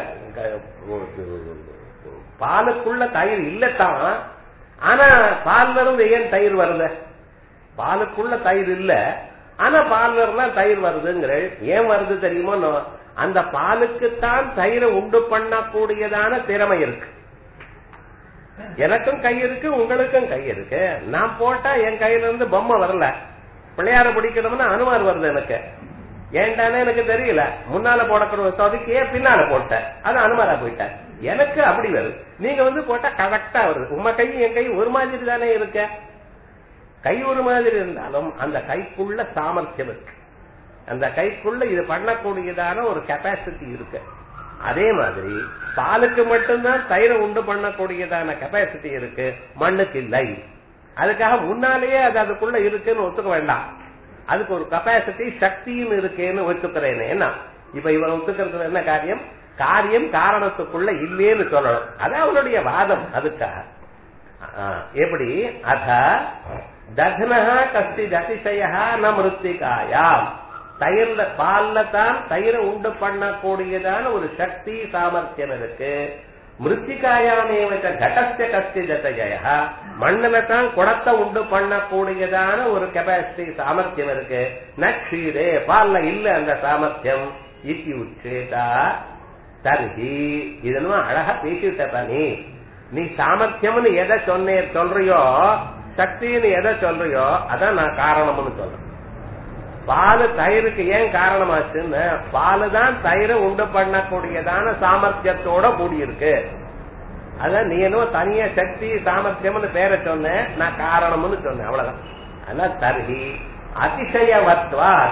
Speaker 1: க- பாலுக்குள்ள தயிர் இல்லத்தான் ஆனா பால்ல இருந்து ஏன் தயிர் வருது பாலுக்குள்ள தயிர் இல்ல ஆனா பால்ல இருந்தா தயிர் வருதுங்கிற ஏன் வருது தெரியுமோ நோ- அந்த பாலுக்குத்தான் தயிரை உண்டு பண்ணக்கூடியதான திறமை இருக்கு எனக்கும் கை இருக்கு உங்களுக்கும் கை இருக்கு நான் போட்டா என் கையில இருந்து பொம்மை வரல பிள்ளையார பிடிக்கணும்னு அனுமார் வருது எனக்கு ஏன்டானே எனக்கு தெரியல முன்னால போடக்கூடிய சொதுக்கு ஏன் பின்னால போட்டேன் அது அனுமாரா போயிட்டேன் எனக்கு அப்படி வருது நீங்க வந்து போட்டா கரெக்டா வருது உங்க கை என் கை ஒரு மாதிரி தானே இருக்க கை ஒரு மாதிரி இருந்தாலும் அந்த கைக்குள்ள சாமர்த்தியம் இருக்கு அந்த கைக்குள்ள இது பண்ணக்கூடியதான ஒரு கெப்பாசிட்டி இருக்கு அதே மாதிரி பாலுக்கு மட்டும்தான் தயிரை உண்டு பண்ணக்கூடியதான கெப்பாசிட்டி இருக்கு மண்ணுக்கு இல்லை அதுக்காக முன்னாலேயே அது அதுக்குள்ள இருக்குன்னு ஒத்துக்க வேண்டாம் அதுக்கு ஒரு கெப்பாசிட்டி சக்தியும் இருக்குன்னு ஒத்துக்கிறேன் என்ன இப்ப இவன் ஒத்துக்கிறது என்ன காரியம் காரியம் காரணத்துக்குள்ள இல்லேன்னு சொல்லணும் அது அவனுடைய வாதம் அதுக்காக ஆ, எப்படி அத தக்னஹ கஸ்தி அதிசய ந மிருத்திகாயாம் தயிர்ல பால்ல தான் தயிரை உண்டு பண்ணக்கூடியதான ஒரு சக்தி சாமர்த்தியம் இருக்கு மிருத்திகாயாமேவச்ச கடஸ்ய கஸ்தி ஜதஜய மண்ணுல தான் குடத்தை உண்டு பண்ணக்கூடியதான ஒரு கெப்பாசிட்டி சாமர்த்தியம் இருக்கு நக்ஷீரே பால்ல இல்ல அந்த சாமர்த்தியம் இத்தி உச்சேதா தர்ஹி இதெல்லாம் அழகா பேசிட்டப்ப நீ நீ சாமர்த்தியம்னு எதை சொன்னே சொல்றியோ சக்தின்னு எதை சொல்றியோ அதான் நான் காரணம்னு சொல்றேன் பாலு தயிருக்கு ஏன் காரணமாச்சுன்னு பாலு தான் தயிரை உண்டு பண்ணக்கூடியதான சாமர்த்தியத்தோட கூடியிருக்கு அதான் நீ என்னவோ தனியா சக்தி சாமர்த்தியம்னு பேரை சொன்னேன் நான் காரணம்னு சொன்னேன் அவ்வளவுதான் அதான் தர்ஹி அதிசயவத்வா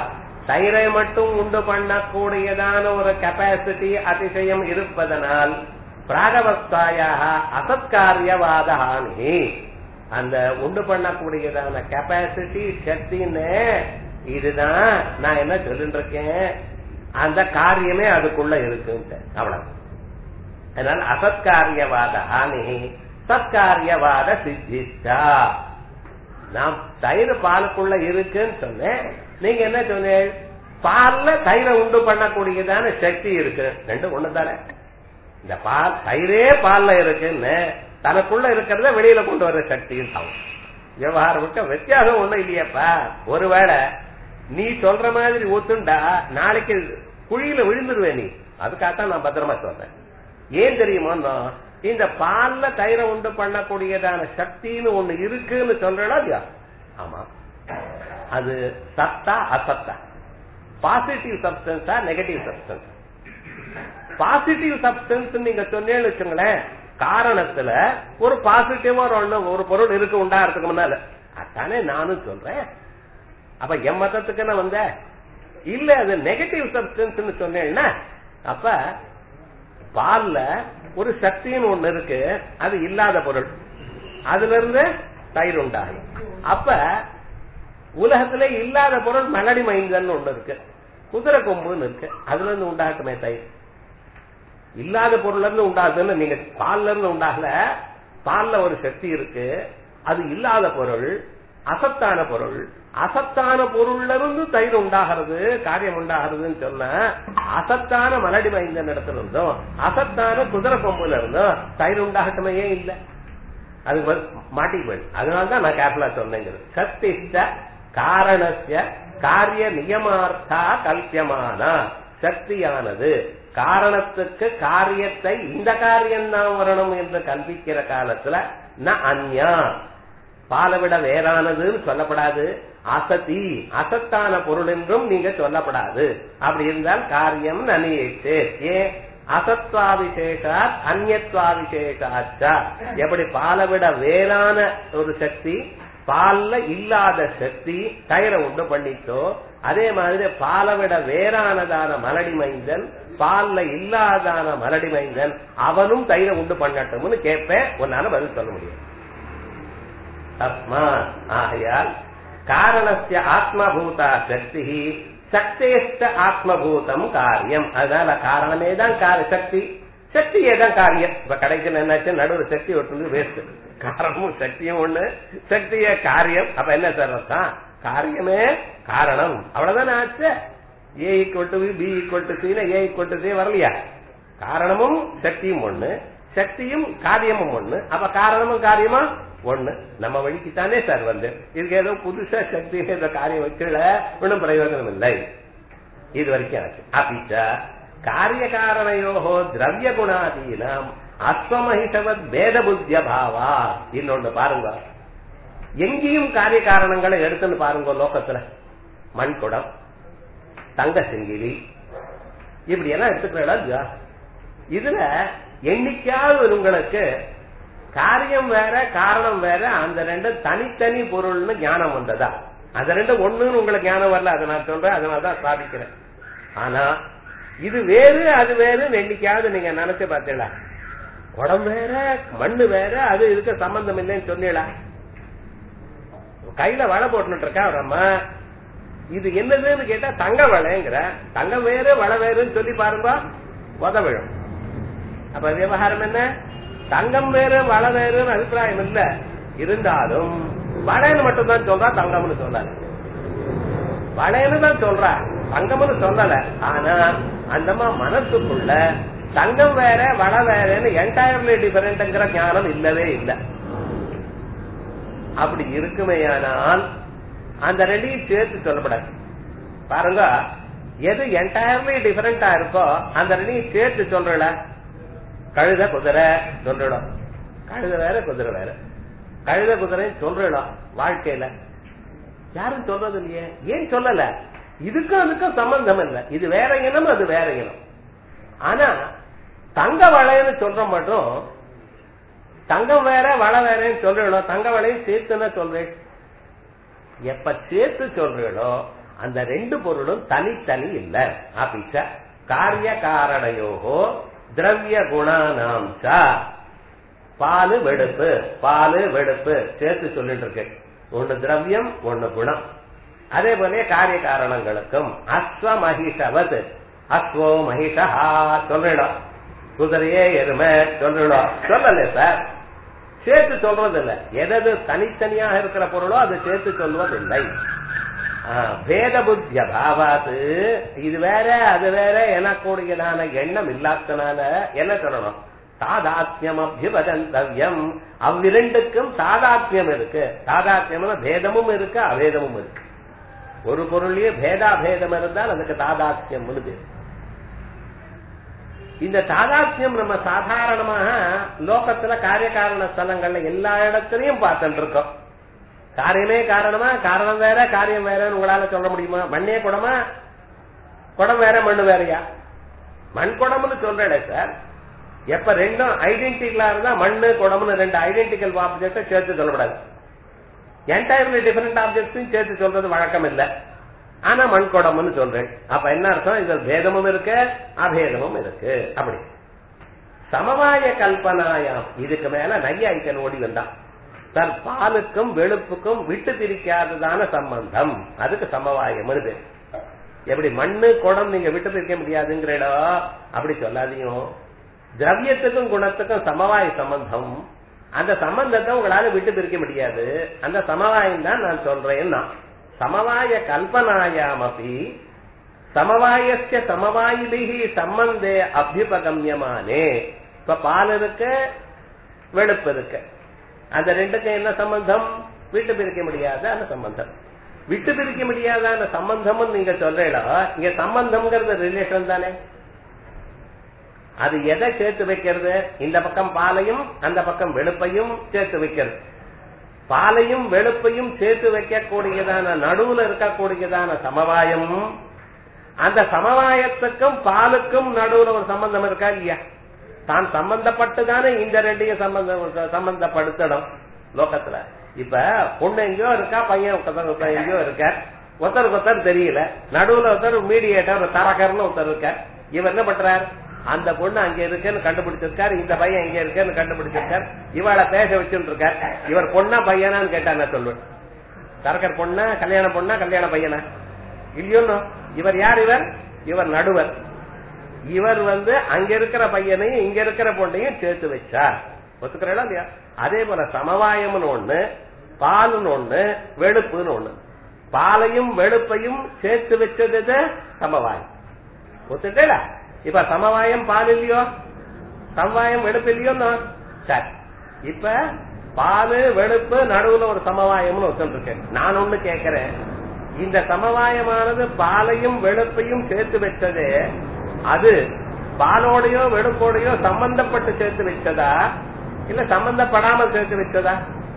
Speaker 1: தயிரை மட்டும் உண்டு பண்ணக்கூடியதான ஒரு கெப்பாசிட்டி அதிசயம் இருப்பதனால் பிராகவஸ்தாயாக அசத்காரியவாத ஹானி அந்த உண்டு பண்ணக்கூடியதான கெப்பாசிட்டி சக்தின்னு இதுதான் நான் என்ன சொல்லிட்டு இருக்கேன் அந்த காரியமே அதுக்குள்ள இருக்குன்ட்டு அவ்வளவு அதனால அசத்காரியவாத ஹானி சத்காரியவாத சித்திஷ்டா நான் தயிர் பாலுக்குள்ள இருக்குன்னு சொன்னேன் நீங்க என்ன சொன்னீங்க பால்ல தயிரை உண்டு பண்ணக்கூடியதான சக்தி இருக்கு ரெண்டு ஒண்ணு தானே இந்த பால் தயிரே பால்ல இருக்குன்னு தனக்குள்ள இருக்கிறத வெளியில கொண்டு வர சக்தின்னு ஆகும் விவகாரம் வித்தியாசம் ஒண்ணும் இல்லையப்பா ஒருவேளை நீ சொல்ற மாதிரி ஒத்துண்டா நாளைக்கு குழியில விழுந்துருவே நீ அதுக்காகத்தான் நான் பத்திரமா சொல்றேன் ஏன் தெரியுமா இந்த பால்ல தயிரை உண்டு பண்ணக்கூடியதான சக்தின்னு ஒண்ணு இருக்குன்னு சொல்றா இல்லையா ஆமா அது சத்தா அசத்தா பாசிட்டிவ் சப்ஸ்டன்ஸா நெகட்டிவ் சப்ஸ்டன்ஸ் பாசிட்டிவ் சப்ஸ்டன்ஸ் நீங்க சொன்னேன்னு வச்சுங்களேன் காரணத்துல ஒரு பாசிட்டிவா ஒண்ணு ஒரு பொருள் இருக்கு உண்டாகிறதுக்கு முன்னால அதானே நானும் சொல்றேன் அப்ப என் மதத்துக்கு என்ன வந்த இல்ல அது நெகட்டிவ் சப்ஸ்டன்ஸ் சொன்னேன்னா அப்ப பால்ல ஒரு சக்தின்னு ஒண்ணு இருக்கு அது இல்லாத பொருள் அதுல இருந்து தயிர் உண்டாகும் அப்ப உலகத்திலே இல்லாத பொருள் மலடி மைந்தன் ஒண்ணு இருக்கு குதிரை கொம்புன்னு இருக்கு அதுல இருந்து உண்டாகட்டுமே தயிர் இல்லாத பொருள்ல இருந்து உண்டாகுதுன்னு நீங்க பால்ல இருந்து உண்டாகல பால்ல ஒரு சக்தி இருக்கு அது இல்லாத பொருள் அசத்தான பொருள் அசத்தான பொருள்ல இருந்து தயிர் உண்டாகிறது காரியம் உண்டாகிறதுன்னு சொன்ன அசத்தான மலடி மைந்தன் இடத்துல இருந்தும் அசத்தான குதிரை கொம்புல இருந்தும் தயிர் உண்டாகட்டுமே ஏன் இல்ல அது மாட்டி போயிடு அதனாலதான் நான் கேர்ஃபுல்லா சொன்னேங்கிறது சத்திஷ்ட காரணஸ்ய காரிய நியமார்த்தா கல்பியமான சக்தியானது காரணத்துக்கு காரியத்தை இந்த காரியம் தான் வரணும் என்று கல்பிக்கிற காலத்துல ந அந்யா பாலை விட வேறானதுன்னு சொல்லப்படாது அசதி அசத்தான பொருள் என்றும் நீங்க சொல்லப்படாது அப்படி இருந்தால் காரியம் நனியிட்டு ஏன் அசத்வாவிசேஷாத் அந்நத்வாவிசேஷாச்சா எப்படி பாலை விட வேறான ஒரு சக்தி பால்ல இல்லாத சக்தி தயிரை உண்டு பண்ணிச்சோ அதே மாதிரி பாலை விட வேறானதான மலடி மைந்தன் பால்ல இல்லாதான மலடி மைந்தன் அவனும் தயிரை உண்டு பண்ணட்டும்னு கேட்பேன் உன்னால பதில் சொல்ல முடியும் தஸ்மா ஆகையால் காரணஸ்ய ஆத்மபூதா சக்தி சக்தேஷ்ட ஆத்மபூதம் காரியம் அதனால காரணமே தான் சக்தி சக்தியே தான் காரியம் இப்ப கடைசியில் என்னாச்சு நடுவில் சக்தி ஒட்டு வேஸ்ட் காரணமும் சக்தியும் ஒண்ணு சக்தியே காரியம் அப்ப என்ன சார் அர்த்தம் காரியமே காரணம் அவ்வளவுதானே ஆச்சு A equal to B equal to சினா ஏ ஈக்குவல் டு சி வரலையா காரணமும் சக்தியும் ஒண்ணு சக்தியும் காரியமும் ஒண்ணு அப்ப காரணமும் காரியமா ஒண்ணு நம்ம வழிக்கு தானே சார் வந்து இதுக்கு ஏதோ புதுசா சக்தி ஏதோ காரியம் வச்சுல ஒன்றும் பிரயோஜனம் இல்லை இது வரைக்கும் ஆச்சு அப்பிச்ச காரிய காரணையோகோ திரவிய குணாதீனம் அஸ்வமஹிஷவத் பேத புத்திய பாவா இன்னொன்னு பாருங்க எங்கேயும் காரிய காரணங்களை எடுத்துன்னு பாருங்க லோகத்துல மண்குடம் தங்க செங்கிலி இப்படி எல்லாம் எடுத்துக்கிறா இதுல என்னைக்காவது உங்களுக்கு காரியம் வேற காரணம் வேற அந்த ரெண்டு தனித்தனி பொருள்னு ஞானம் வந்ததா அந்த ரெண்டு ஒண்ணுன்னு உங்களுக்கு ஞானம் வரல அதை நான் சொல்றேன் அதனாலதான் சாதிக்கிறேன் ஆனா இது வேறு அது வேறு என்னைக்காவது நீங்க நினைச்சு பார்த்தீங்களா குடம் வேற மண்ணு வேற அது இதுக்கு சம்பந்தம் இல்லைன்னு சொன்னீங்களா கையில வலை போட்டுட்டு இருக்கா ஒரு அம்மா இது என்னதுன்னு கேட்டா தங்க வளைங்கிற தங்கம் வேறு வளை வேறுன்னு சொல்லி பாருங்க உத விழும் அப்ப விவகாரம் என்ன தங்கம் வேறு வளை வேறுன்னு அபிப்பிராயம் இல்ல இருந்தாலும் வளைன்னு மட்டும் தான் சொல்றா தங்கம்னு சொல்லாது வளைன்னு தான் சொல்றா தங்கம்னு சொல்லல ஆனா அந்தமா மனசுக்குள்ள தங்கம் வேற வள வேறன்னு என்டையர்லி டிஃபரெண்ட்ங்கிற ஞானம் இல்லவே இல்லை அப்படி இருக்குமேயானால் அந்த ரெண்டையும் சேர்த்து சொல்லப்படாது பாருங்க எது என்டையர்லி டிஃபரெண்டா இருக்கோ அந்த ரெண்டையும் சேர்த்து சொல்றல கழுத குதிரை சொல்றோம் கழுத வேற குதிரை வேற கழுத குதிரை சொல்றோம் வாழ்க்கையில யாரும் சொல்றது இல்லையே ஏன் சொல்லல இதுக்கும் அதுக்கும் சம்பந்தம் இல்ல இது வேற இனம் அது வேற இனம் ஆனா தங்க வளையன்னு சொல்ற மட்டும் தங்கம் வேற வளை வேறன்னு சொல்றீங்களோ தங்க வளையும் சேர்த்துன்னு சொல்றேன் எப்ப சேர்த்து சொல்றீங்களோ அந்த ரெண்டு பொருளும் தனித்தனி இல்ல அபிச்ச காரிய காரணையோகோ திரவிய குணானாம் ச பாலு வெடுப்பு பாலு வெடுப்பு சேர்த்து சொல்லிட்டு இருக்கு ஒன்னு திரவியம் ஒன்னு குணம் அதே போல காரிய காரணங்களுக்கும் அஸ்வ மகிஷவத் அஸ்வோ மகிஷா சொல்லிடும் குதிரையே எருமை சொல்லிடும் சொல்லல சார் சேர்த்து சொல்றது இல்ல எதது தனித்தனியாக இருக்கிற பொருளோ அதை சேர்த்து சொல்வதில்லை வேத புத்திய பாவாத்து இது வேற அது வேற எனக்கூடியதான எண்ணம் இல்லாதனால என்ன சொல்லணும் சாதாத்யம் அபிவதந்தவ்யம் அவ்விரண்டுக்கும் சாதாத்யம் இருக்கு சாதாத்யம்னா பேதமும் இருக்கு அபேதமும் இருக்கு ஒரு பொருளையே பேதாபேதம் இருந்தால் அதுக்கு தாதாத்யம் பேர் இந்த தாதாத்யம் நம்ம சாதாரணமாக லோகத்துல காரிய காரண ஸ்தலங்கள்ல எல்லா இடத்துலயும் பார்த்துட்டு இருக்கோம் காரியமே காரணமா காரணம் வேற காரியம் வேறன்னு உங்களால சொல்ல முடியுமா மண்ணே குடமா குடம் வேற மண்ணு வேறயா மண் குடம்னு சொல்றேன் சார் எப்ப ரெண்டும் ஐடென்டிக்கலா இருந்தா மண்ணு குடம்னு ரெண்டு ஐடென்டிக்கல் ஆப்ஜெக்ட சேர்த்து சொல்லக்கூடாது என்டையர்லி டிஃபரெண்ட் ஆப்ஜெக்ட்ஸையும் சேர்த்து சொல்றது வழக்கம் இல்ல ஆனா மண் குடம்னு சொல்றேன் அப்ப என்ன அர்த்தம் இது பேதமும் இருக்கு அபேதமும் இருக்கு அப்படி சமவாய கல்பனாயாம் இதுக்கு மேல நையாய்க்கன் ஓடி வந்தான் சார் பாலுக்கும் வெளுப்புக்கும் விட்டு பிரிக்காததான சம்பந்தம் அதுக்கு சமவாயம் பேர் எப்படி மண்ணு குடம் நீங்க விட்டு பிரிக்க முடியாதுங்கிற இடம் அப்படி சொல்லாதையும் திரவியத்துக்கும் குணத்துக்கும் சமவாய சம்பந்தம் அந்த சம்பந்தத்தை உங்களால விட்டு பிரிக்க முடியாது அந்த சமவாயம் தான் நான் சொல்றேன் நான் சமவாய கல்பனாயாமபி சமவாயஸ்ய சமவாயிபிகி சம்பந்தே அபியுபகமியமானே இப்ப பால் இருக்கு வெளுப்பு இருக்கு அந்த ரெண்டுக்கும் என்ன சம்பந்தம் விட்டு பிரிக்க முடியாத அந்த சம்பந்தம் விட்டு பிரிக்க முடியாத அந்த சம்பந்தமும் நீங்க சொல்றீங்களா இங்க சம்பந்தம்ங்கிறது ரிலேஷன் தானே அது எதை சேர்த்து வைக்கிறது இந்த பக்கம் பாலையும் அந்த பக்கம் வெளுப்பையும் சேர்த்து வைக்கிறது பாலையும் வெளுப்பையும் சேர்த்து வைக்கக்கூடியதான நடுவுல இருக்கக்கூடியதான சமவாயம் அந்த சமவாயத்துக்கும் பாலுக்கும் நடுவுல ஒரு சம்பந்தம் இருக்கா இல்லையா தான் சம்பந்தப்பட்டுதானே இந்த ரெண்டையும் சம்பந்தம் சம்பந்தப்படுத்தணும் லோகத்துல இப்ப பொண்ணு எங்கேயோ இருக்கா பையன் ஒருத்தர் எங்கேயோ இருக்க ஒருத்தருக்கு ஒருத்தர் தெரியல நடுவுல ஒருத்தர் மீடியேட்டர் ஒரு தரகர்னு ஒருத்தர் இருக்க இவர் என்ன பண்றார் அந்த பொண்ணு அங்க இருக்குன்னு கண்டுபிடிச்சிருக்காரு இந்த பையன் எங்க இருக்குன்னு கண்டுபிடிச்சிருக்காரு இவளை பேச வச்சுட்டு இருக்கார் இவர் பொண்ணா பையனான்னு கேட்டா என்ன சொல்லுவேன் தரகர் பொண்ணா கல்யாண பொண்ணா கல்யாண பையனா இல்லையோன்னு இவர் யார் இவர் இவர் நடுவர் இவர் வந்து அங்க இருக்கிற பையனையும் இங்க இருக்கிற பொண்ணையும் சேர்த்து வச்சார் ஒத்துக்கிறா இல்லையா அதே போல சமவாயம்னு ஒண்ணு பாலுன்னு ஒண்ணு வெளுப்புன்னு ஒண்ணு பாலையும் வெளுப்பையும் சேர்த்து வச்சது சமவாயம் ஒத்துட்டா இப்ப சமவாயம் பால் இல்லையோ சமவாயம் வெளுப்பு இல்லையோ சரி இப்ப பாலு வெளுப்பு நடுவுல ஒரு சமவாயம்னு ஒத்துருக்கேன் நான் ஒண்ணு கேக்குறேன் இந்த சமவாயமானது பாலையும் வெளுப்பையும் சேர்த்து வச்சது அது பாலோடையோ வெளுப்போடையோ சம்பந்தப்பட்டு சேர்த்து வச்சதா இல்ல சம்பந்தப்படாமல் சேர்த்து வச்சதா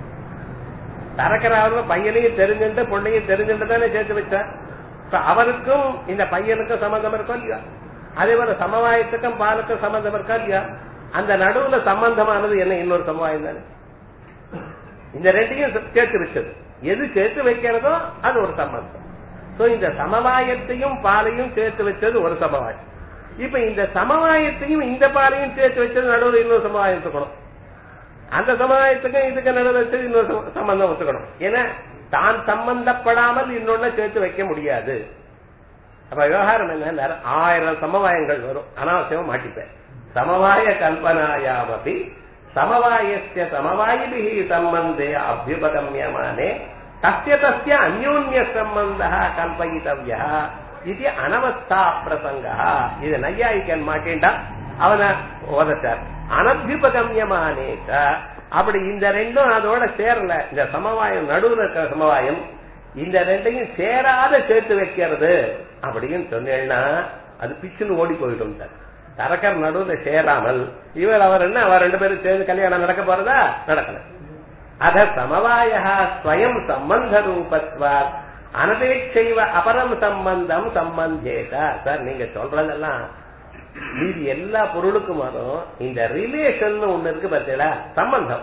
Speaker 1: தரக்கராவது பையனையும் தெரிஞ்சுட்டு பொண்ணையும் தெரிஞ்சுட்டு தானே சேர்த்து வச்சார் அவருக்கும் இந்த பையனுக்கும் சம்பந்தம் இருக்கும் இல்லையா அதே போல சமவாயத்துக்கும் பாலுக்கும் சம்பந்தம் இருக்கா இல்லையா அந்த நடுவுல சம்பந்தமானது என்ன இன்னொரு சமவாயம் தானே இந்த ரெண்டையும் சேர்த்து வச்சது எது சேர்த்து வைக்கிறதோ அது ஒரு சம்பந்தம் சோ இந்த சமவாயத்தையும் பாலையும் சேர்த்து வச்சது ஒரு சமவாயம் இப்ப இந்த சமவாயத்தையும் இந்த பாலையும் சேர்த்து வச்சது நடுவில் இன்னொரு சமவாயம் இருக்கணும் அந்த சமவாயத்துக்கும் இதுக்கு நடுவில் வச்சது இன்னொரு சம்பந்தம் ஒத்துக்கணும் ஏன்னா தான் சம்பந்தப்படாமல் இன்னொன்னு சேர்த்து வைக்க முடியாது அப்ப விவகாரம் என்ன ஆயிரம் சமவாயங்கள் வரும் அனாவசியமா மாட்டிப்பேன் சமவாய கல்பனாயாமபி சமவாயஸ்ய சமவாயிபிகி சம்பந்தே அபியுபகமியமானே தஸ்ய தஸ்ய அந்யோன்ய சம்பந்த கல்பயித்தவியா இது அனவஸ்தா பிரசங்க இது நையாயிக்கன் மாட்டேன்டா அவனை ஓதச்சார் அனபியுபகமியமானேக அப்படி இந்த ரெண்டும் அதோட சேரல இந்த சமவாயம் நடுவில் இருக்கிற சமவாயம் இந்த ரெண்டையும் சேராத சேர்த்து வைக்கிறது அப்படின்னு சொன்னேன்னா அது பிச்சுன்னு ஓடி போயிடும் சார் தரக்கர் நடுவுல சேராமல் இவர் அவர் என்ன அவர் ரெண்டு பேரும் சேர்ந்து கல்யாணம் நடக்க போறதா நடக்கல அத சமவாய ஸ்வயம் சம்பந்த ரூபத்வார் அனபேட்சைவ அபரம் சம்பந்தம் சம்பந்தேதா சார் நீங்க சொல்றதெல்லாம் மீதி எல்லா பொருளுக்கும் வரும் இந்த ரிலேஷன் ஒண்ணு இருக்கு பார்த்தீங்களா சம்பந்தம்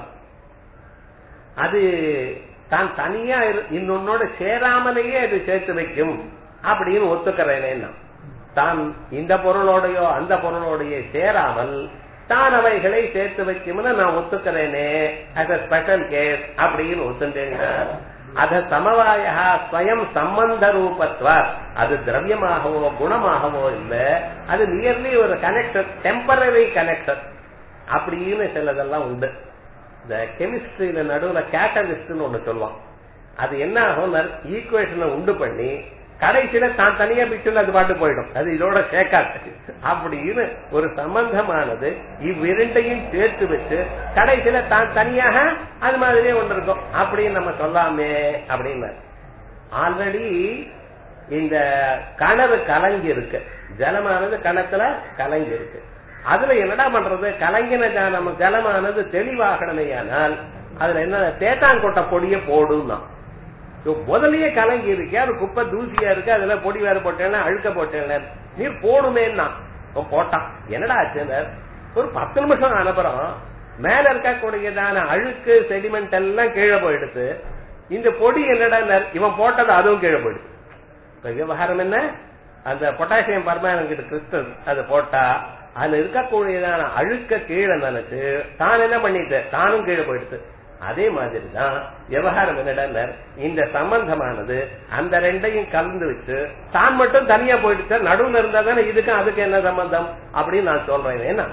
Speaker 1: அது தான் தனியா இன்னொன்னோட சேராமலேயே அது சேர்த்து வைக்கும் அப்படின்னு ஒத்துக்கிறேனேன்னா தான் இந்த பொருளோடையோ அந்த பொருளோடையே சேராமல் தான் அவைகளை சேர்த்து வைக்கும்னு நான் ஒத்துக்கிறேனே அஸ் அ ஸ்பெஷல் கேஸ் அப்படின்னு ஒத்துட்டேங்க அத சமவாயா ஸ்வயம் சம்பந்த ரூபத்வா அது திரவியமாகவோ குணமாகவோ இல்ல அது நியர்லி ஒரு கனெக்டர் டெம்பரரி கனெக்டர் அப்படின்னு சிலதெல்லாம் உண்டு இந்த கெமிஸ்ட்ரியில நடுவுல கேட்டலிஸ்ட்னு ஒண்ணு சொல்லுவான் அது என்ன ஆகும் ஈக்குவேஷனை உண்டு பண்ணி கடைசியில தான் தனியா பிச்சுல அது பாட்டு போயிடும் அது இதோட சேர்க்காது அப்படின்னு ஒரு சம்பந்தமானது இவ்விரண்டையும் சேர்த்து வச்சு கடைசியில தான் தனியாக அது மாதிரியே ஒன்று இருக்கும் அப்படின்னு நம்ம சொல்லாமே அப்படின்னு ஆல்ரெடி இந்த கிணறு கலங்கி இருக்கு ஜலமானது கிணத்துல கலங்கி இருக்கு அதுல என்னடா பண்றது கலங்கின ஜலம் ஜலமானது தெளிவாகணுமேயானால் அதுல என்ன தேத்தாங்கொட்டை பொடிய போடுன்னா முதலையே கலங்கி இருக்கு அது குப்பை தூசியா இருக்கு அதுல பொடி வேற போட்டேன்னா அழுக்க போட்டேன் நீர் போடுமேன்னா போட்டான் என்னடா ஆச்சு ஒரு பத்து நிமிஷம் அனுப்புறோம் மேல இருக்கக்கூடியதான அழுக்கு செடிமெண்ட் எல்லாம் கீழே போயிடுது இந்த பொடி என்னடா இவன் போட்டது அதுவும் கீழே போயிடுது இப்ப விவகாரம் என்ன அந்த பொட்டாசியம் பர்மானங்கிட்ட கிறிஸ்டல் அது போட்டா அதுல இருக்கக்கூடியதான அழுக்க கீழே நினைச்சு தான் என்ன பண்ணிட்டு தானும் கீழே போயிடுது அதே மாதிரி தான் விவகாரம் என்னடா இந்த சம்பந்தமானது அந்த ரெண்டையும் கலந்து வச்சு தான் மட்டும் தனியா போயிடுச்சு நடுவுல இருந்தா தானே இதுக்கும் அதுக்கு என்ன சம்பந்தம் அப்படின்னு நான் சொல்றேன் ஏன்னா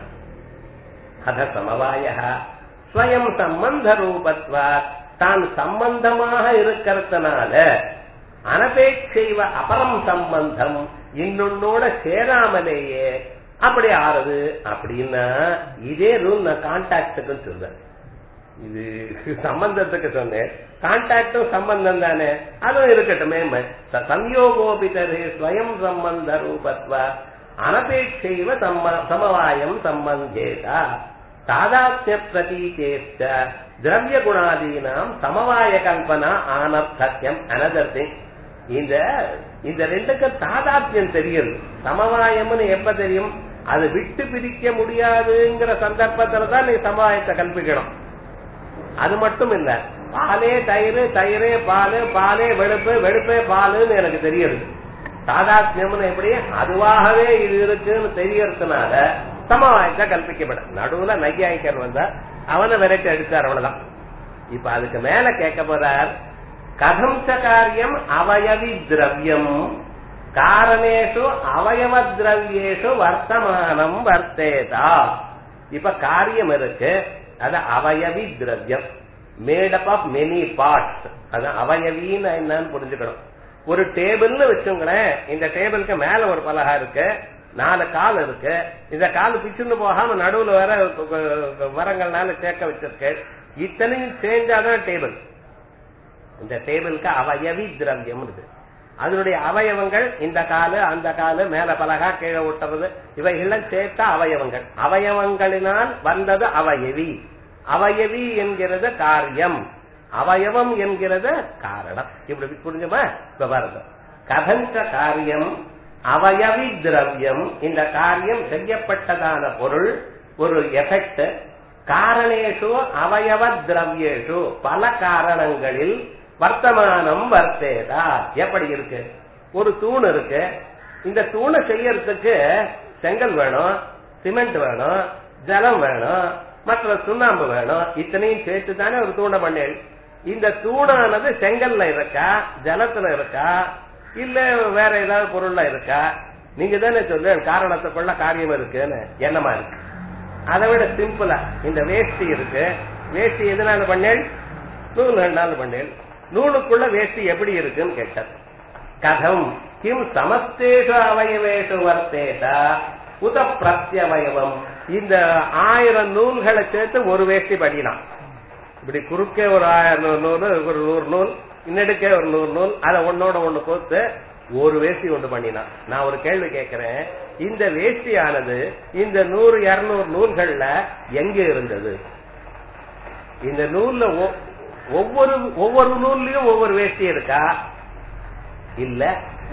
Speaker 1: அத சமவாய ஸ்வயம் சம்பந்த ரூபத்வா தான் சம்பந்தமாக இருக்கிறதுனால அனபேட்சைவ அபரம் சம்பந்தம் இன்னொன்னோட சேராமலேயே அப்படி ஆறுது அப்படின்னா இதே ரூல் நான் கான்டாக்டுக்கு சொல்றேன் இது சம்பந்தத்துக்கு சொன்னேன் கான்டாக்டும் சம்பந்தம் தானே அதுவும் இருக்கட்டுமே சம்யோகோபிதரே ஸ்வயம் சம்பந்த ரூபத்வ அனபேட்சைவ சமவாயம் சம்பந்தேதா தாதாத்ய பிரதீகேச்ச திரவிய குணாதீனாம் சமவாய கல்பனா ஆனர்த்தக்கியம் அனதர் திங் இந்த இந்த ரெண்டுக்கு தாதாத்யம் தெரியுது சமவாயம்னு எப்ப தெரியும் அது விட்டு பிரிக்க முடியாதுங்கிற சந்தர்ப்பத்துல தான் நீ சமவாயத்தை கல்பிக்கணும் அது மட்டும் இல்ல பாலே தயிர் தயிரே பாலு பாலே வெளுப்பு வெளுப்பே பாலுன்னு எனக்கு தெரியுது சாதாத்மியம்னு எப்படி அதுவாகவே இது இருக்குன்னு தெரியறதுனால சமவாயத்தை கல்பிக்கப்படும் நடுவுல நையாய்க்கர் வந்தா அவனை விரட்டி அடிச்சார் அவ்வளவுதான் இப்ப அதுக்கு மேல கேட்க போறார் கதம் ச காரியம் அவயவி திரவியம் காரணேஷு அவயவ திரவியேஷு வர்த்தமானம் வர்த்தேதா இப்ப காரியம் இருக்கு அது அவயவி திரவியம் மேடப் ஆஃப் மெனி பார்ட்ஸ் அது அவயவின்னு என்னன்னு புரிஞ்சுக்கணும் ஒரு டேபிள்னு வச்சுங்களேன் இந்த டேபிளுக்கு மேல ஒரு பலகா இருக்கு நாலு கால் இருக்கு இந்த கால் பிச்சுன்னு போகாம நடுவுல வர மரங்கள்னால சேர்க்க வச்சிருக்கு இத்தனையும் சேர்ந்தாதான் டேபிள் இந்த டேபிளுக்கு அவயவி திரவியம் இருக்கு அதனுடைய அவயவங்கள் இந்த காலு அந்த காலு மேல பலகா கீழே விட்டுறது இவைகள்லாம் சேர்த்தா அவயவங்கள் அவயவங்களினால் வந்தது அவயவி அவயவி என்கிறது காரியம் அவயவம் என்கிறது காரணம் இப்படி புரிஞ்சுமா இப்ப பாருங்க கதஞ்ச காரியம் அவயவி திரவியம் இந்த காரியம் செய்யப்பட்டதான பொருள் ஒரு எஃபெக்ட் காரணேஷு அவயவ திரவியேஷு பல காரணங்களில் வர்த்தமானம் வர்த்தேதா எப்படி இருக்கு ஒரு தூண் இருக்கு இந்த தூணை செய்யறதுக்கு செங்கல் வேணும் சிமெண்ட் வேணும் ஜலம் வேணும் மற்ற சுண்ணாம்பு வேணும் இத்தனையும் சேர்த்து தானே ஒரு தூணை பண்ணேன் இந்த தூணானது செங்கல்ல இருக்கா ஜலத்துல இருக்கா இல்ல வேற ஏதாவது பொருள்ல இருக்கா நீங்க தானே சொல்ல காரணத்துக்குள்ள காரியம் இருக்குன்னு என்னமா இருக்கு அதை விட சிம்பிளா இந்த வேஷ்டி இருக்கு வேஷ்டி எதனால பண்ணேன் நூல் ரெண்டாவது பண்ணேன் நூலுக்குள்ள வேஷ்டி எப்படி இருக்குன்னு கேட்டார் கதம் கிம் சமஸ்தேஷு அவயவேஷு வர்த்தேதா உத பிரத்யவயவம் இந்த ஆயிரம் நூல்களை சேர்த்து ஒரு வேஷ்டி படிக்கலாம் இப்படி குறுக்கே ஒரு ஆயிரம் நூல் ஒரு நூறு நூல் இன்னடுக்கே ஒரு நூறு நூல் அதை ஒன்னோட ஒண்ணு கோத்து ஒரு வேஷ்டி ஒன்று பண்ணினான் நான் ஒரு கேள்வி கேட்கிறேன் இந்த வேஷ்டியானது இந்த நூறு இருநூறு நூல்கள்ல எங்க இருந்தது இந்த நூல்ல ஒவ்வொரு ஒவ்வொரு நூல்லயும் ஒவ்வொரு வேஷ்டி இருக்கா இல்ல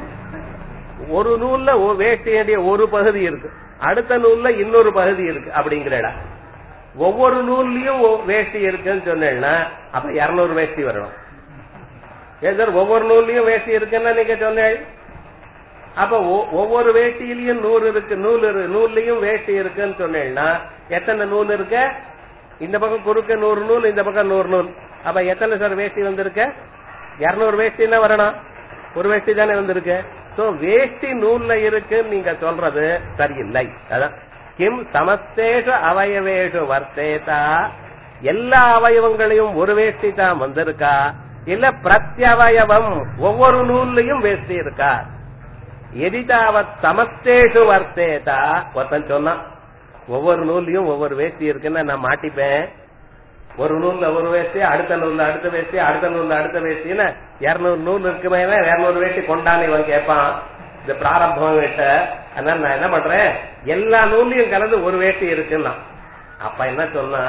Speaker 1: ஒரு நூல்ல வேஷ்டியுடைய ஒரு பகுதி இருக்கு அடுத்த நூல்ல இன்னொரு பகுதி இருக்கு அப்படிங்கிறடா ஒவ்வொரு நூல்லயும் வேஷ்டி இருக்குன்னு சொன்னேன்னா அப்ப இருநூறு வேஷ்டி வரணும் ஏன் சார் ஒவ்வொரு நூல்லயும் வேஷ்டி இருக்குன்னா நீங்க சொன்னேன் அப்ப ஒ- ஒவ்வொரு வேட்டியிலயும் நூறு இருக்கு நூல் இரு- நூல்லயும் வேட்டி இருக்குன்னு சொன்னீங்கன்னா எத்தனை நூல் இருக்கு இந்த பக்கம் குறுக்க நூறு நூல் இந்த பக்கம் நூறு நூல் அப்ப எத்தனை சார் வேஷ்டி வந்திருக்கு இருநூறு வேஷ்டின்னா வரணும் ஒரு வேஷ்டி தானே வந்திருக்கு சோ வேஷ்டி நூல்ல இருக்குன்னு நீங்க சொல்றது சரியில்லை அதான் கிம் சமஸ்தேஷு அவயவேஷு வர்த்தேதா எல்லா அவயவங்களையும் ஒரு வேஷ்டி தான் வந்திருக்கா இல்ல பிரத்யவயவம் ஒவ்வொரு நூல்லையும் வேஷ்டி இருக்கா எதிதாவத் சமஸ்தேஷு வர்த்தேதா ஒருத்தன் சொன்னான் ஒவ்வொரு நூல்லையும் ஒவ்வொரு வேஷ்டி இருக்குன்னு நான் மாட்டிப்பேன் ஒரு நூல்ல ஒரு வேஷ்டி அடுத்த நூல்ல அடுத்த வேஷ்டி அடுத்த நூல்ல அடுத்த வேஷ்டின்னு இருநூறு நூல் இருக்குமே இருநூறு வேஷ்டி கொண்டான்னு இவன் கேட்பான் இந்த பிராரம்பம் விட்ட அதனால நான் என்ன பண்றேன் எல்லா நூல்லையும் கலந்து ஒரு வேஷ்டி இருக்குன்னா அப்ப என்ன சொன்னா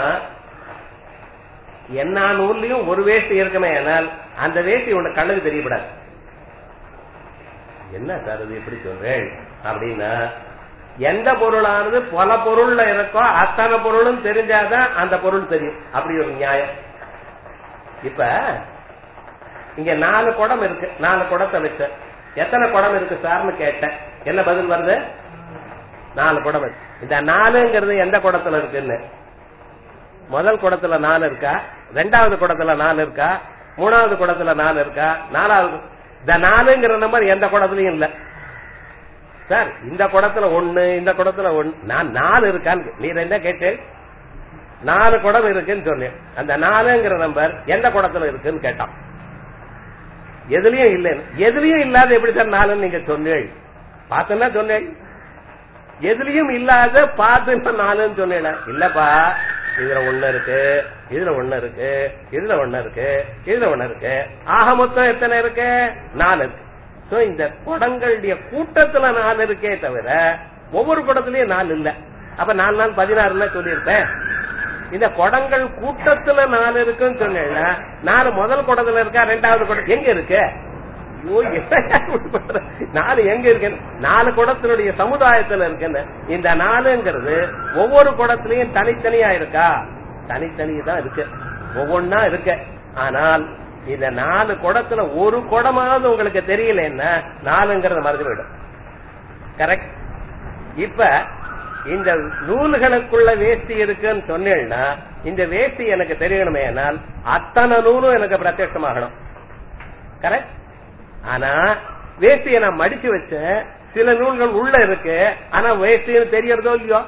Speaker 1: எல்லா நூல்லையும் ஒரு வேஷ்டி இருக்குமே ஆனால் அந்த வேஷ்டி உன்னை கண்ணுக்கு தெரியப்படாது என்ன சார் இது எப்படி சொல்றேன் அப்படின்னா எந்த பொருளானது பல பொருள்ல இருக்கோ அத்தனை பொருளும் தெரிஞ்சாதான் அந்த பொருள் தெரியும் அப்படி ஒரு நியாயம் இப்ப இங்க நாலு குடம் இருக்கு நாலு குடத்தை வச்ச எத்தனை குடம் இருக்கு சார்னு கேட்டேன் என்ன பதில் வருது நாலு குடம் இருக்கு இந்த நாலுங்கிறது எந்த குடத்துல இருக்குன்னு முதல் குடத்துல நாலு இருக்கா ரெண்டாவது குடத்துல நாலு இருக்கா மூணாவது குடத்துல நாலு இருக்கா நாலாவது இந்த நாலுங்கிற நம்பர் எந்த குடத்துலயும் இல்ல சார் இந்த குடத்துல ஒண்ணு இந்த குடத்துல ஒண்ணு நான் நாலு இருக்கான்னு நீ என்ன கேட்டு நாலு குடம் இருக்குன்னு சொன்னேன் அந்த நாலுங்கிற நம்பர் எந்த குடத்துல இருக்குன்னு கேட்டான் எதுலயும் இல்லைன்னு எதுலயும் இல்லாத எப்படி சார் நாலுன்னு நீங்க சொன்னீள் பார்த்தா சொன்னேன் எதுலயும் இல்லாத பார்த்து நாலுன்னு சொன்னேன் இல்லப்பா இதுல ஒண்ணு இருக்கு இதுல ஒண்ணு இருக்கு இதுல ஒண்ணு இருக்கு இதுல ஒண்ணு இருக்கு ஆக மொத்தம் எத்தனை இருக்கு நாலு இருக்கு சோ இந்த குடங்களுடைய கூட்டத்துல நாலு இருக்கே தவிர ஒவ்வொரு குடத்துலயும் நாலு இல்ல அப்ப நாலு நாள் பதினாறுல சொல்லியிருப்பேன் இந்த குடங்கள் கூட்டத்துல நாலு இருக்குன்னு சொன்னேன்னா நாலு முதல் குடத்துல இருக்கா ரெண்டாவது குடம் எங்க இருக்கு ஐயோ, என்னய்யா இப்படி பண்ற? நாலு எங்க இருக்கு நாலு குடத்தினுடைய சமுதாயத்துல இருக்குன்னு இந்த நாலுங்கிறது ஒவ்வொரு குடத்திலையும் தனித்தனியா இருக்கா தனித்தனி தான் இருக்கு ஒவ்வொன்னா இருக்கு ஆனால் இந்த நாலு குடத்துல ஒரு குடமாவது உங்களுக்கு தெரியலன்னா நாலுங்கிறத மறந்து போயிடும் கரெக்ட் இப்ப இந்த நூல்களுக்குள்ள வேஷ்டி இருக்குன்னு சொன்னேன்னா இந்த வேஷ்டி எனக்கு தெரியணுமே ஆனால் அத்தனை நூலும் எனக்கு பிரத்யட்சமாகணும் கரெக்ட் ஆனா வேஷ்டியை நான் மடிச்சு வச்சேன் சில நூல்கள் உள்ள இருக்கு ஆனா வேஷ்டின்னு தெரியறதோ இல்லையோ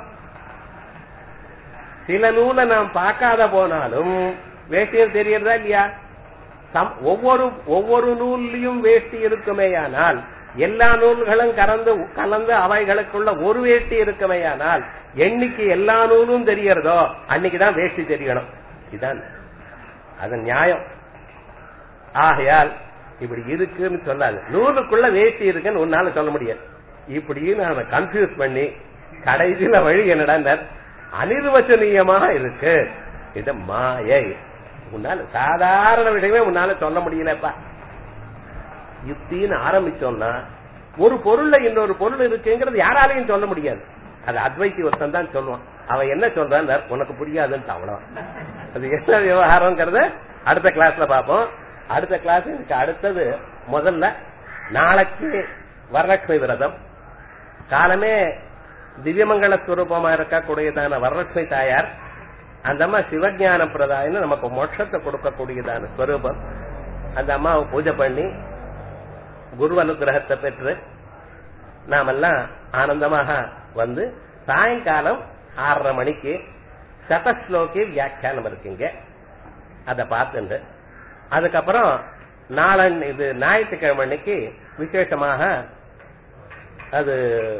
Speaker 1: சில நூலை நாம் பார்க்காத போனாலும் வேஷ்டின்னு தெரியறதா இல்லையா சம்- ஒவ்வொரு ஒவ்வொரு நூல்லையும் வேஷ்டி இருக்குமேயானால் எல்லா நூல்களும் கலந்து கலந்து அவைகளுக்குள்ள ஒரு வேஷ்டி இருக்குமேயானால் என்னைக்கு எல்லா நூலும் தெரியறதோ அன்னைக்குதான் வேஷ்டி தெரியணும் இதுதான் அது நியாயம் ஆகையால் இப்படி இருக்குன்னு சொல்லாது நூலுக்குள்ள வேஷ்டி இருக்குன்னு உன்னால சொல்ல முடியாது இப்படின்னு நாம கன்ஃபியூஸ் பண்ணி கடைசியில வழி என்னடா அனிர்வச்சனீயமாக இருக்கு இது மாயை உன்னால சாதாரண விஷயமே உன்னால சொல்ல முடியலப்பா யுக்தின்னு ஆரம்பிச்சோம்னா ஒரு பொருள்ல இன்னொரு பொருள் இருக்குங்கிறது யாராலையும் சொல்ல முடியாது அது அத்வைத்தி ஒருத்தன் தான் சொல்லுவான் அவன் என்ன சொல்றான் உனக்கு புரியாதுன்னு அவ்வளவு அது என்ன விவகாரம்ங்கிறத அடுத்த கிளாஸ்ல பார்ப்போம் அடுத்த கிளாஸ் இதுக்கு அடுத்தது முதல்ல நாளைக்கு வரலட்சுமி விரதம் காலமே திவ்யமங்கல ஸ்வரூபமா இருக்கக்கூடியதான வரலட்சுமி தாயார் அந்த அம்மா சிவஞான பிரதாயன்னு நமக்கு மோட்சத்தை கொடுக்கக்கூடியதான ஸ்வரூபம் அந்த அம்மாவை பூஜை பண்ணி குரு அனுகிரகத்தை பெற்று நாமெல்லாம் ஆனந்தமாக வந்து சாயங்காலம் ஆறரை மணிக்கு சதஸ்லோகி வியாக்கியானம் இருக்குங்க அதை பார்த்துண்டு அதுக்கப்புறம் நாளன் இது ஞாயிற்றுக்கிழமை அன்னைக்கு விசேஷமாக அது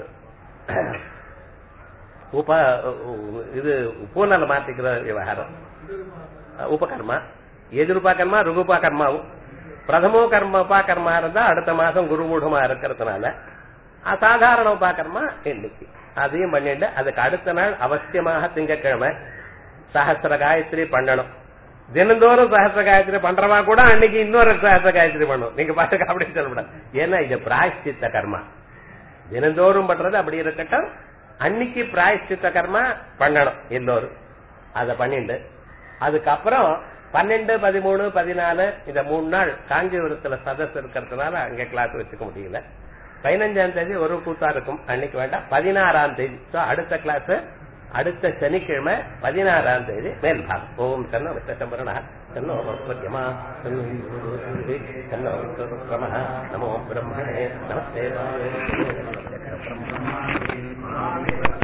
Speaker 1: உப இது பூனல மாத்திக்கிற விவகாரம் உபகர்மா எதிர்பா கர்மா ருகுபா கர்மாவும் பிரதமோ கர்மபா கர்மா இருந்தா அடுத்த மாசம் குருமூடமா இருக்கிறதுனால அசாதாரண உபாகர்மா இன்னைக்கு அதையும் பண்ணிட்டு அதுக்கு அடுத்த நாள் அவசியமாக திங்கட்கிழமை சஹசிர காயத்ரி பண்ணணும் தினந்தோறும் சஹசிர காயத்ரி பண்றவா கூட அன்னைக்கு இன்னொரு சஹசிர காயத்ரி பண்ணும் நீங்க பாட்டுக்கு அப்படின்னு சொல்லக்கூடாது ஏன்னா இது பிராயஷ்சித்த கர்மா தினந்தோறும் பண்றது அப்படி இருக்கட்டும் அன்னைக்கு பிராயஷ்சித்த கர்மா பண்ணணும் எல்லோரும் அத பண்ணிட்டு அதுக்கப்புறம் பன்னெண்டு பதிமூணு பதினாலு இந்த மூணு நாள் காஞ்சிபுரத்துல சதஸ் இருக்கிறதுனால அங்க கிளாஸ் வச்சுக்க முடியல பதினஞ்சாம் தேதி ஒரு கூத்தா இருக்கும் அன்னைக்கு வேண்டாம் பதினாறாம் தேதி So, அடுத்த கிளாஸ் அடுத்த சனிக்கிழமை பதினாறாம் தேதி மேல்பாகம் ஓம் தன்னோ வித்தம்பரண தன்னோ பத்யமா தன்னோ நமோ பிரம்மணே நமஸ்தே